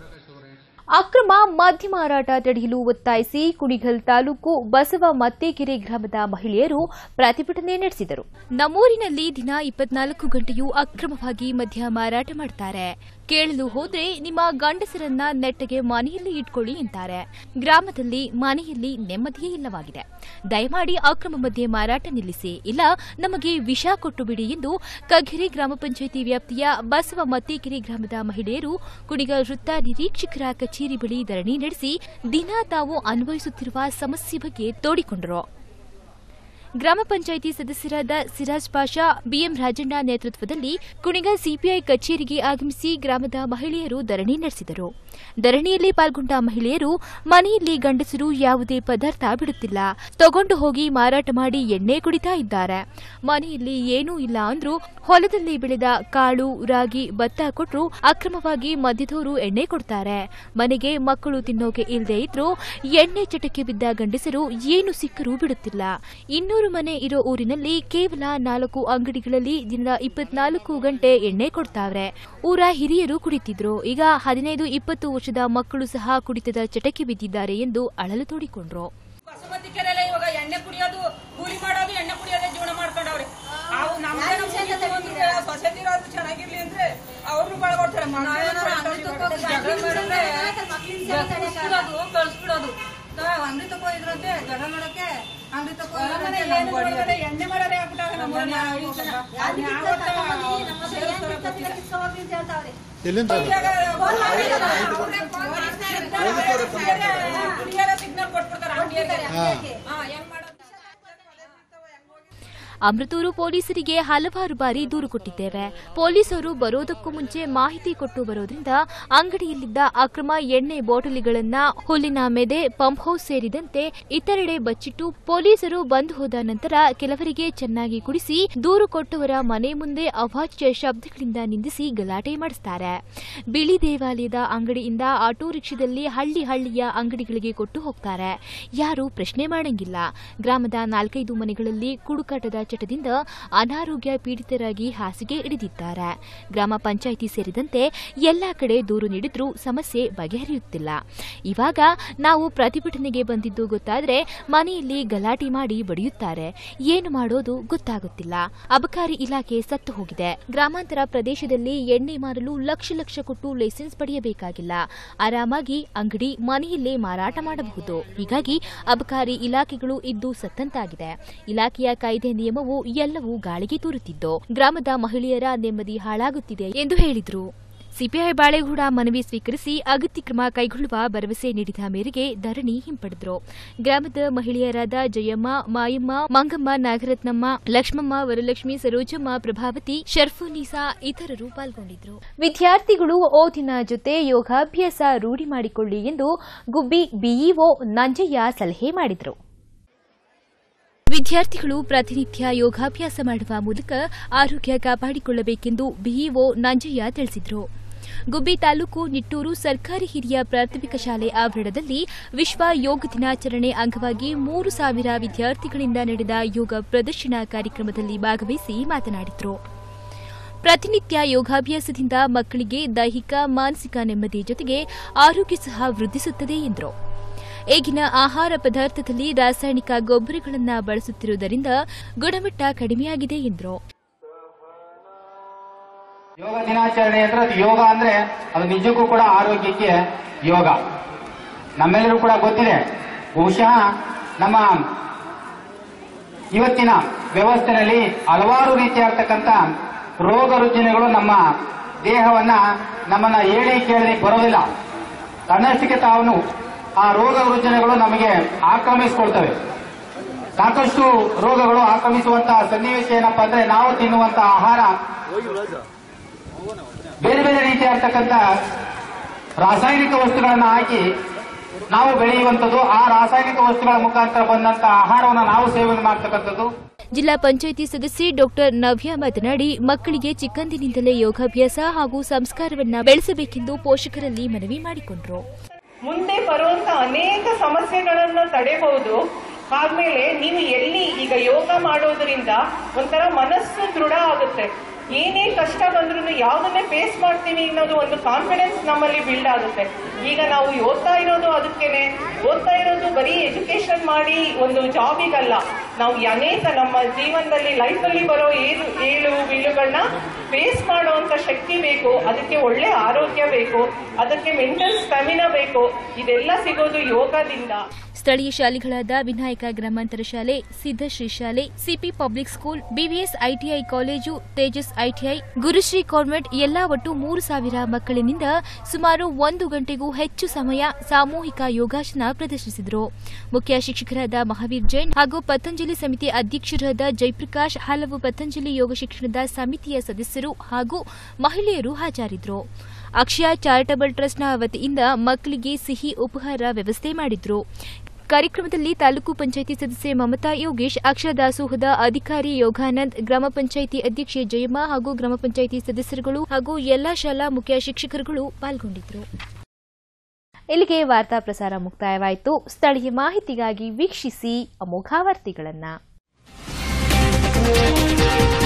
[SPEAKER 1] ಅಕ್ರಮ ಮದ್ಯ ಮಾರಾಟ ತಡೆಯಲು ಒತ್ತಾಯಿಸಿ ಕುಣಿಗಲ್ ತಾಲೂಕು ಬಸವ ಮತ್ತೇಕೆರೆ ಗ್ರಾಮದ ಮಹಿಳೆಯರು ಪ್ರತಿಭಟನೆ ನಡೆಸಿದರು ನಮ್ಮೂರಿನಲ್ಲಿ ದಿನ ಇಪ್ಪತ್ನಾಲ್ಕು ಗಂಟೆಯೂ ಅಕ್ರಮವಾಗಿ ಮದ್ಯ ಮಾರಾಟ ಮಾಡ್ತಾರೆ ಕೇಳಲು ಹೋದ್ರೆ ನಿಮ್ಮ ಗಂಡಸರನ್ನ ನೆಟ್ಟಗೆ ಮನೆಯಲ್ಲಿ ಇಟ್ಕೊಳ್ಳಿ ಅಂತಾರೆ ಗ್ರಾಮದಲ್ಲಿ ಮನೆಯಲ್ಲಿ ನೆಮ್ಮದಿಯೇ ಇಲ್ಲವಾಗಿದೆ ದಯಮಾಡಿ ಅಕ್ರಮ ಮದ್ಯ ಮಾರಾಟ ನಿಲ್ಲಿಸಿ ಇಲ್ಲ ನಮಗೆ ವಿಷ ಕೊಟ್ಟು ಬಿಡಿ ಎಂದು ಕಗ್ಗೆರೆ ಗ್ರಾಮ ಪಂಚಾಯಿತಿ ವ್ಯಾಪ್ತಿಯ ಬಸವ ಮತ್ತೇಕೆರೆ ಗ್ರಾಮದ ಮಹಿಳೆಯರು ಕುಣಿಗಲ್ ವೃತ್ತ ನಿರೀಕ್ಷಕರ ಕಚೇರಿ ಬಳಿ ಧರಣಿ ನಡೆಸಿ ದಿನ ತಾವು ಅನ್ವಯಿಸುತ್ತಿರುವ ಸಮಸ್ಯೆ ಬಗ್ಗೆ ತೋಡಿಕೊಂಡರು ಗ್ರಾಮ ಪಂಚಾಯಿತಿ ಸದಸ್ಯರಾದ ಸಿರಾಜ್ ಪಾಷಾ ಬಿಎಂ ರಾಜಣ್ಣ ನೇತೃತ್ವದಲ್ಲಿ ಕುಣಿಗ ಸಿಪಿಐ ಕಚೇರಿಗೆ ಆಗಮಿಸಿ ಗ್ರಾಮದ ಮಹಿಳೆಯರು ಧರಣಿ ನಡೆಸಿದರು ಧರಣಿಯಲ್ಲಿ ಪಾಲ್ಗೊಂಡ ಮಹಿಳೆಯರು ಮನೆಯಲ್ಲಿ ಗಂಡಸರು ಯಾವುದೇ ಪದಾರ್ಥ ಬಿಡುತ್ತಿಲ್ಲ ತಗೊಂಡು ಹೋಗಿ ಮಾರಾಟ ಮಾಡಿ ಎಣ್ಣೆ ಕುಡಿತಾ ಇದ್ದಾರೆ ಮನೆಯಲ್ಲಿ ಏನೂ ಇಲ್ಲ ಅಂದ್ರೂ ಹೊಲದಲ್ಲಿ ಬೆಳೆದ ಕಾಳು ರಾಗಿ ಭತ್ತ ಕೊಟ್ರು ಅಕ್ರಮವಾಗಿ ಮಧ್ಯದವರು ಎಣ್ಣೆ ಕೊಡ್ತಾರೆ ಮನೆಗೆ ಮಕ್ಕಳು ತಿನ್ನೋಕೆ ಇಲ್ಲದೆ ಇದ್ರೂ ಎಣ್ಣೆ ಚಟಕ್ಕೆ ಬಿದ್ದ ಗಂಡಸರು ಏನು ಸಿಕ್ಕರೂ ಬಿಡುತ್ತಿಲ್ಲ ಇನ್ನೂರು ಮನೆ ಇರೋ ಊರಿನಲ್ಲಿ ಕೇವಲ ನಾಲ್ಕು ಅಂಗಡಿಗಳಲ್ಲಿ ದಿನದ ಇಪ್ಪತ್ನಾಲ್ಕು ಗಂಟೆ ಎಣ್ಣೆ ಕೊಡ್ತಾವ್ರೆ ಊರ ಹಿರಿಯರು ಕುಡಿತಿದ್ರು ಈಗ ಹದಿನೈದು ಇಪ್ಪತ್ತು ವರ್ಷದ ಮಕ್ಕಳು ಸಹ ಕುಡಿತದ ಚಟಕ್ಕೆ ಬಿದ್ದಿದ್ದಾರೆ ಎಂದು ಅಳಲು ತೋಡಿಕೊಂಡ್ರು
[SPEAKER 11] ಬಸಮತಿ ಕೆರೆಲ್ಲ ಇವಾಗ ಎಣ್ಣೆ ಕುಡಿಯೋದು ಕೂಲಿ ಮಾಡೋದು ಎಣ್ಣೆ ಕುಡಿಯೋದೇ ಜೀವನ ಮಾಡ್ಕೊಂಡವ್ರೆ ಅವು ನಮ್ಗೆ ಸೊಸೈಟಿ ಇರೋದು ಚೆನ್ನಾಗಿರ್ಲಿ ಅಂದ್ರೆ ಅವ್ರನ್ನು ಬಳಗೊಡ್ತಾರೆ ಕಳ್ಸ್ಬಿಡೋದು ಅಂಗಡಿ ತಕೋ ಇದ್ರಂತೆ ಜಗಳ ಮಾಡಕ್ಕೆ ಅಂಗಡಿ ತಕೋ ಎಣ್ಣೆ ಮಾಡೋದೇ ಆಗ್ಬಿಟ್ಟಾಗ ನಮ್ಮ ಸಿಗ್ನಲ್ ಕೊಟ್ಬಿಡ್ತಾರೆ ಅಂಗಡಿಯರಿಗೆ ಹಾ ಹೆಂಗ್ ಮಾಡೋದು
[SPEAKER 1] ಅಮೃತೂರು ಪೊಲೀಸರಿಗೆ ಹಲವಾರು ಬಾರಿ ದೂರು ಕೊಟ್ಟಿದ್ದೇವೆ ಪೊಲೀಸರು ಬರೋದಕ್ಕೂ ಮುಂಚೆ ಮಾಹಿತಿ ಕೊಟ್ಟು ಬರೋದ್ರಿಂದ ಅಂಗಡಿಯಲ್ಲಿದ್ದ ಅಕ್ರಮ ಎಣ್ಣೆ ಬಾಟಲಿಗಳನ್ನ ಹುಲ್ಲಿನ ಮೆದೆ ಪಂಪ್ ಹೌಸ್ ಸೇರಿದಂತೆ ಇತರೆಡೆ ಬಚ್ಚಿಟ್ಟು ಪೊಲೀಸರು ಬಂದು ಹೋದ ನಂತರ ಕೆಲವರಿಗೆ ಚೆನ್ನಾಗಿ ಕುಡಿಸಿ ದೂರು ಕೊಟ್ಟವರ ಮನೆ ಮುಂದೆ ಅವಾಚ್ಯ ಶಬ್ದಗಳಿಂದ ನಿಂದಿಸಿ ಗಲಾಟೆ ಮಾಡಿಸ್ತಾರೆ ಬಿಳಿ ದೇವಾಲಯದ ಅಂಗಡಿಯಿಂದ ಆಟೋ ರಿಕ್ಷಾದಲ್ಲಿ ಹಳ್ಳಿ ಹಳ್ಳಿಯ ಅಂಗಡಿಗಳಿಗೆ ಕೊಟ್ಟು ಹೋಗ್ತಾರೆ ಯಾರು ಪ್ರಶ್ನೆ ಮಾಡಂಗಿಲ್ಲ ಗ್ರಾಮದ ನಾಲ್ಕೈದು ಮನೆಗಳಲ್ಲಿ ಕುಡುಕಾಟದ ಚಟದಿಂದ ಅನಾರೋಗ್ಯ ಪೀಡಿತರಾಗಿ ಹಾಸಿಗೆ ಹಿಡಿದಿದ್ದಾರೆ ಗ್ರಾಮ ಪಂಚಾಯಿತಿ ಸೇರಿದಂತೆ ಎಲ್ಲಾ ಕಡೆ ದೂರು ನೀಡಿದ್ರೂ ಸಮಸ್ಯೆ ಬಗೆಹರಿಯುತ್ತಿಲ್ಲ ಇವಾಗ ನಾವು ಪ್ರತಿಭಟನೆಗೆ ಬಂದಿದ್ದು ಗೊತ್ತಾದ್ರೆ ಮನೆಯಲ್ಲಿ ಗಲಾಟೆ ಮಾಡಿ ಬಡಿಯುತ್ತಾರೆ ಏನು ಮಾಡೋದು ಗೊತ್ತಾಗುತ್ತಿಲ್ಲ ಅಬಕಾರಿ ಇಲಾಖೆ ಸತ್ತು ಹೋಗಿದೆ ಗ್ರಾಮಾಂತರ ಪ್ರದೇಶದಲ್ಲಿ ಎಣ್ಣೆ ಮಾರಲು ಲಕ್ಷ ಲಕ್ಷ ಕೊಟ್ಟು ಲೈಸೆನ್ಸ್ ಪಡೆಯಬೇಕಾಗಿಲ್ಲ ಆರಾಮಾಗಿ ಅಂಗಡಿ ಮನೆಯಲ್ಲೇ ಮಾರಾಟ ಮಾಡಬಹುದು ಹೀಗಾಗಿ ಅಬಕಾರಿ ಇಲಾಖೆಗಳು ಇದ್ದು ಸತ್ತಂತಾಗಿದೆ ಇಲಾಖೆಯ ಕಾಯ್ದೆ ನಿಯಮವು ಎಲ್ಲವೂ ಗಾಳಿಗೆ ತೂರುತ್ತಿದ್ದು ಗ್ರಾಮದ ಮಹಿಳೆಯರ ನೆಮ್ಮದಿ ಹಾಳಾಗುತ್ತಿದೆ ಎಂದು ಹೇಳಿದರು ಸಿಪಿಐ ಬಾಳೆಗೌಡ ಮನವಿ ಸ್ವೀಕರಿಸಿ ಅಗತ್ಯ ಕ್ರಮ ಕೈಗೊಳ್ಳುವ ಭರವಸೆ ನೀಡಿದ ಮೇರೆಗೆ ಧರಣಿ ಹಿಂಪಡೆದರು ಗ್ರಾಮದ ಮಹಿಳೆಯರಾದ ಜಯಮ್ಮ ಮಾಯಮ್ಮ ಮಂಗಮ್ಮ ನಾಗರತ್ನಮ್ಮ ಲಕ್ಷ್ಮಮ್ಮ ವರಲಕ್ಷ್ಮಿ ಸರೋಜಮ್ಮ ಪ್ರಭಾವತಿ ಶರ್ಫುನೀಸಾ ಇತರರು ಪಾಲ್ಗೊಂಡಿದ್ದರು ವಿದ್ಯಾರ್ಥಿಗಳು ಓದಿನ ಜೊತೆ ಯೋಗಾಭ್ಯಾಸ ರೂಢಿ ಮಾಡಿಕೊಳ್ಳಿ ಎಂದು ಗುಬ್ಬಿ ಬಿಇಒ ನಂಜಯ್ಯ ಸಲಹೆ ಮಾಡಿದರು ವಿದ್ಯಾರ್ಥಿಗಳು ಪ್ರತಿನಿತ್ಯ ಯೋಗಾಭ್ಯಾಸ ಮಾಡುವ ಮೂಲಕ ಆರೋಗ್ಯ ಕಾಪಾಡಿಕೊಳ್ಳಬೇಕೆಂದು ಬಿಇಒ ನಂಜಯ್ಯ ತಿಳಿಸಿದರು ಗುಬ್ಬಿ ತಾಲೂಕು ನಿಟ್ಟೂರು ಸರ್ಕಾರಿ ಹಿರಿಯ ಪ್ರಾಥಮಿಕ ಶಾಲೆ ಆವರಣದಲ್ಲಿ ವಿಶ್ವ ಯೋಗ ದಿನಾಚರಣೆ ಅಂಗವಾಗಿ ಮೂರು ಸಾವಿರ ವಿದ್ಯಾರ್ಥಿಗಳಿಂದ ನಡೆದ ಯೋಗ ಪ್ರದರ್ಶನ ಕಾರ್ಯಕ್ರಮದಲ್ಲಿ ಭಾಗವಹಿಸಿ ಮಾತನಾಡಿದರು ಪ್ರತಿನಿತ್ಯ ಯೋಗಾಭ್ಯಾಸದಿಂದ ಮಕ್ಕಳಿಗೆ ದೈಹಿಕ ಮಾನಸಿಕ ನೆಮ್ಮದಿ ಜೊತೆಗೆ ಆರೋಗ್ಯ ಸಹ ವೃದ್ಧಿಸುತ್ತದೆ ಎಂದರು ಈಗಿನ ಆಹಾರ ಪದಾರ್ಥದಲ್ಲಿ ರಾಸಾಯನಿಕ ಗೊಬ್ಬರಗಳನ್ನು ಬಳಸುತ್ತಿರುವುದರಿಂದ ಗುಣಮಟ್ಟ ಕಡಿಮೆಯಾಗಿದೆ ಎಂದರು
[SPEAKER 10] ಯೋಗ ದಿನಾಚರಣೆ ಅಂದ್ರೆ ಅದು ಯೋಗ ಅಂದ್ರೆ ಅದು ನಿಜಕ್ಕೂ ಕೂಡ ಆರೋಗ್ಯಕ್ಕೆ ಯೋಗ ನಮ್ಮೆಲ್ಲರೂ ಕೂಡ ಗೊತ್ತಿದೆ ಬಹುಶಃ ನಮ್ಮ ಇವತ್ತಿನ ವ್ಯವಸ್ಥೆಯಲ್ಲಿ ಹಲವಾರು ರೀತಿಯಾಗ್ತಕ್ಕಂಥ ರೋಗ ರುಜಿನಗಳು ನಮ್ಮ ದೇಹವನ್ನ ನಮ್ಮನ್ನ ಹೇಳಿ ಕೇಳಿ ಬರೋದಿಲ್ಲ ತನ್ನಷ್ಟಕ್ಕೆ ತಾವು ಆ ರೋಗ ರುಜಿನಗಳು ನಮಗೆ ಆಕ್ರಮಿಸಿಕೊಳ್ತವೆ ಸಾಕಷ್ಟು ರೋಗಗಳು ಆಕ್ರಮಿಸುವಂತಹ ಸನ್ನಿವೇಶ ಏನಪ್ಪಾ ಅಂದ್ರೆ ನಾವು ತಿನ್ನುವಂತಹ ಆಹಾರ ಬೇರೆ ಬೇರೆ ರೀತಿಯಾಗಿರ್ತಕ್ಕಂಥ ರಾಸಾಯನಿಕ ವಸ್ತುಗಳನ್ನ ಹಾಕಿ ನಾವು ಬೆಳೆಯುವಂಥದ್ದು ಆ ರಾಸಾಯನಿಕ ವಸ್ತುಗಳ ಮುಖಾಂತರ ಬಂದಂತ ಆಹಾರವನ್ನು ನಾವು ಸೇವನೆ ಮಾಡ್ತಕ್ಕಂಥದ್ದು
[SPEAKER 1] ಜಿಲ್ಲಾ ಪಂಚಾಯಿತಿ ಸದಸ್ಯೆ ಡಾಕ್ಟರ್ ನವ್ಯ ಮಾತನಾಡಿ ಮಕ್ಕಳಿಗೆ ಚಿಕ್ಕಂದಿನಿಂದಲೇ ಯೋಗಾಭ್ಯಾಸ ಹಾಗೂ ಸಂಸ್ಕಾರವನ್ನ ಬೆಳೆಸಬೇಕೆಂದು ಪೋಷಕರಲ್ಲಿ ಮನವಿ ಮಾಡಿಕೊಂಡರು
[SPEAKER 12] ಮುಂದೆ ಬರುವಂತ ಅನೇಕ ಸಮಸ್ಯೆಗಳನ್ನ ತಡೆಬಹುದು ಆದ್ಮೇಲೆ ನೀವು ಎಲ್ಲಿ ಈಗ ಯೋಗ ಮಾಡೋದ್ರಿಂದ ಒಂಥರ ಮನಸ್ಸು ದೃಢ ಆಗುತ್ತೆ ಏನೇ ಕಷ್ಟ ಬಂದ್ರೂ ಯಾವ್ದನ್ನೇ ಫೇಸ್ ಮಾಡ್ತೀವಿ ಅನ್ನೋದು ಒಂದು ಕಾನ್ಫಿಡೆನ್ಸ್ ನಮ್ಮಲ್ಲಿ ಬಿಲ್ಡ್ ಆಗುತ್ತೆ ಈಗ ನಾವು ಓದ್ತಾ ಇರೋದು ಅದಕ್ಕೇನೆ ಓದ್ತಾ ಇರೋದು ಬರೀ ಎಜುಕೇಶನ್ ಮಾಡಿ ಒಂದು ಜಾಬಿಗಲ್ಲ ನಾವು ಅನೇಕ ನಮ್ಮ ಜೀವನದಲ್ಲಿ ಲೈಫಲ್ಲಿ ಬರೋ ಏಳು ಏಳು ಬೀಳುಗಳನ್ನ ಫೇಸ್ ಮಾಡುವಂತ ಶಕ್ತಿ ಬೇಕು ಅದಕ್ಕೆ ಒಳ್ಳೆ ಆರೋಗ್ಯ ಬೇಕು ಅದಕ್ಕೆ ಮೆಂಟಲ್ ಸ್ಟೆಮಿನಾ ಬೇಕು ಇದೆಲ್ಲ ಸಿಗೋದು ಯೋಗದಿಂದ
[SPEAKER 1] ಸ್ಥಳೀಯ ಶಾಲೆಗಳಾದ ವಿನಾಯಕ ಗ್ರಾಮಾಂತರ ಶಾಲೆ ಸಿದ್ದಶ್ರೀ ಶಾಲೆ CP public school BVS ITI college Tejas ITI Gurushri convent ಎಲ್ಲಾ ಒಟ್ಟು ಮೂರು ಸಾವಿರ ಮಕ್ಕಳಿನಿಂದ ಸುಮಾರು ಒಂದು ಗಂಟೆಗೂ ಹೆಚ್ಚು ಸಮಯ ಸಾಮೂಹಿಕ ಯೋಗಾಸನ ಪ್ರದರ್ಶಿಸಿದರು ಮುಖ್ಯ ಶಿಕ್ಷಕರಾದ ಮಹಾವೀರ್ ಜೈನ್ ಹಾಗೂ ಪತಂಜಲಿ ಸಮಿತಿ ಅಧ್ಯಕ್ಷರಾದ ಜಯಪ್ರಕಾಶ್ ಹಲವು ಪತಂಜಲಿ ಯೋಗ ಶಿಕ್ಷಣದ ಸಮಿತಿಯ ಸದಸ್ಯರು ಹಾಗೂ ಮಹಿಳೆಯರು ಹಾಜರಿದ್ದರು ಅಕ್ಷಯ ಚಾರಿಟಬಲ್ ಟ್ರಸ್ಟ್ನ ವತಿಯಿಂದ ಮಕ್ಕಳಿಗೆ ಸಿಹಿ ಉಪಹಾರ ವ್ಯವಸ್ಥೆ ಮಾಡಿದ್ರು ಕಾರ್ಯಕ್ರಮದಲ್ಲಿ ತಾಲೂಕು ಪಂಚಾಯಿತಿ ಸದಸ್ಯೆ ಮಮತಾ ಯೋಗೇಶ್ ಅಕ್ಷರ ದಾಸೋಹದ ಅಧಿಕಾರಿ ಯೋಗಾನಂದ್ ಗ್ರಾಮ ಪಂಚಾಯಿತಿ ಅಧ್ಯಕ್ಷೆ ಜಯಮ್ಮ ಹಾಗೂ ಗ್ರಾಮ ಪಂಚಾಯಿತಿ ಸದಸ್ಯರುಗಳು ಹಾಗೂ ಎಲ್ಲಾ ಶಾಲಾ ಮುಖ್ಯ ಶಿಕ್ಷಕರುಗಳು ಪಾಲ್ಗೊಂಡಿದ್ದರು ಇಲ್ಲಿಗೆ ವಾರ್ತಾ ಪ್ರಸಾರ ಮುಕ್ತಾಯವಾಯಿತು ಸ್ಥಳೀಯ ಮಾಹಿತಿಗಾಗಿ ವೀಕ್ಷಿಸಿ ಅಮೋಘ ವಾರ್ತೆಗಳನ್ನ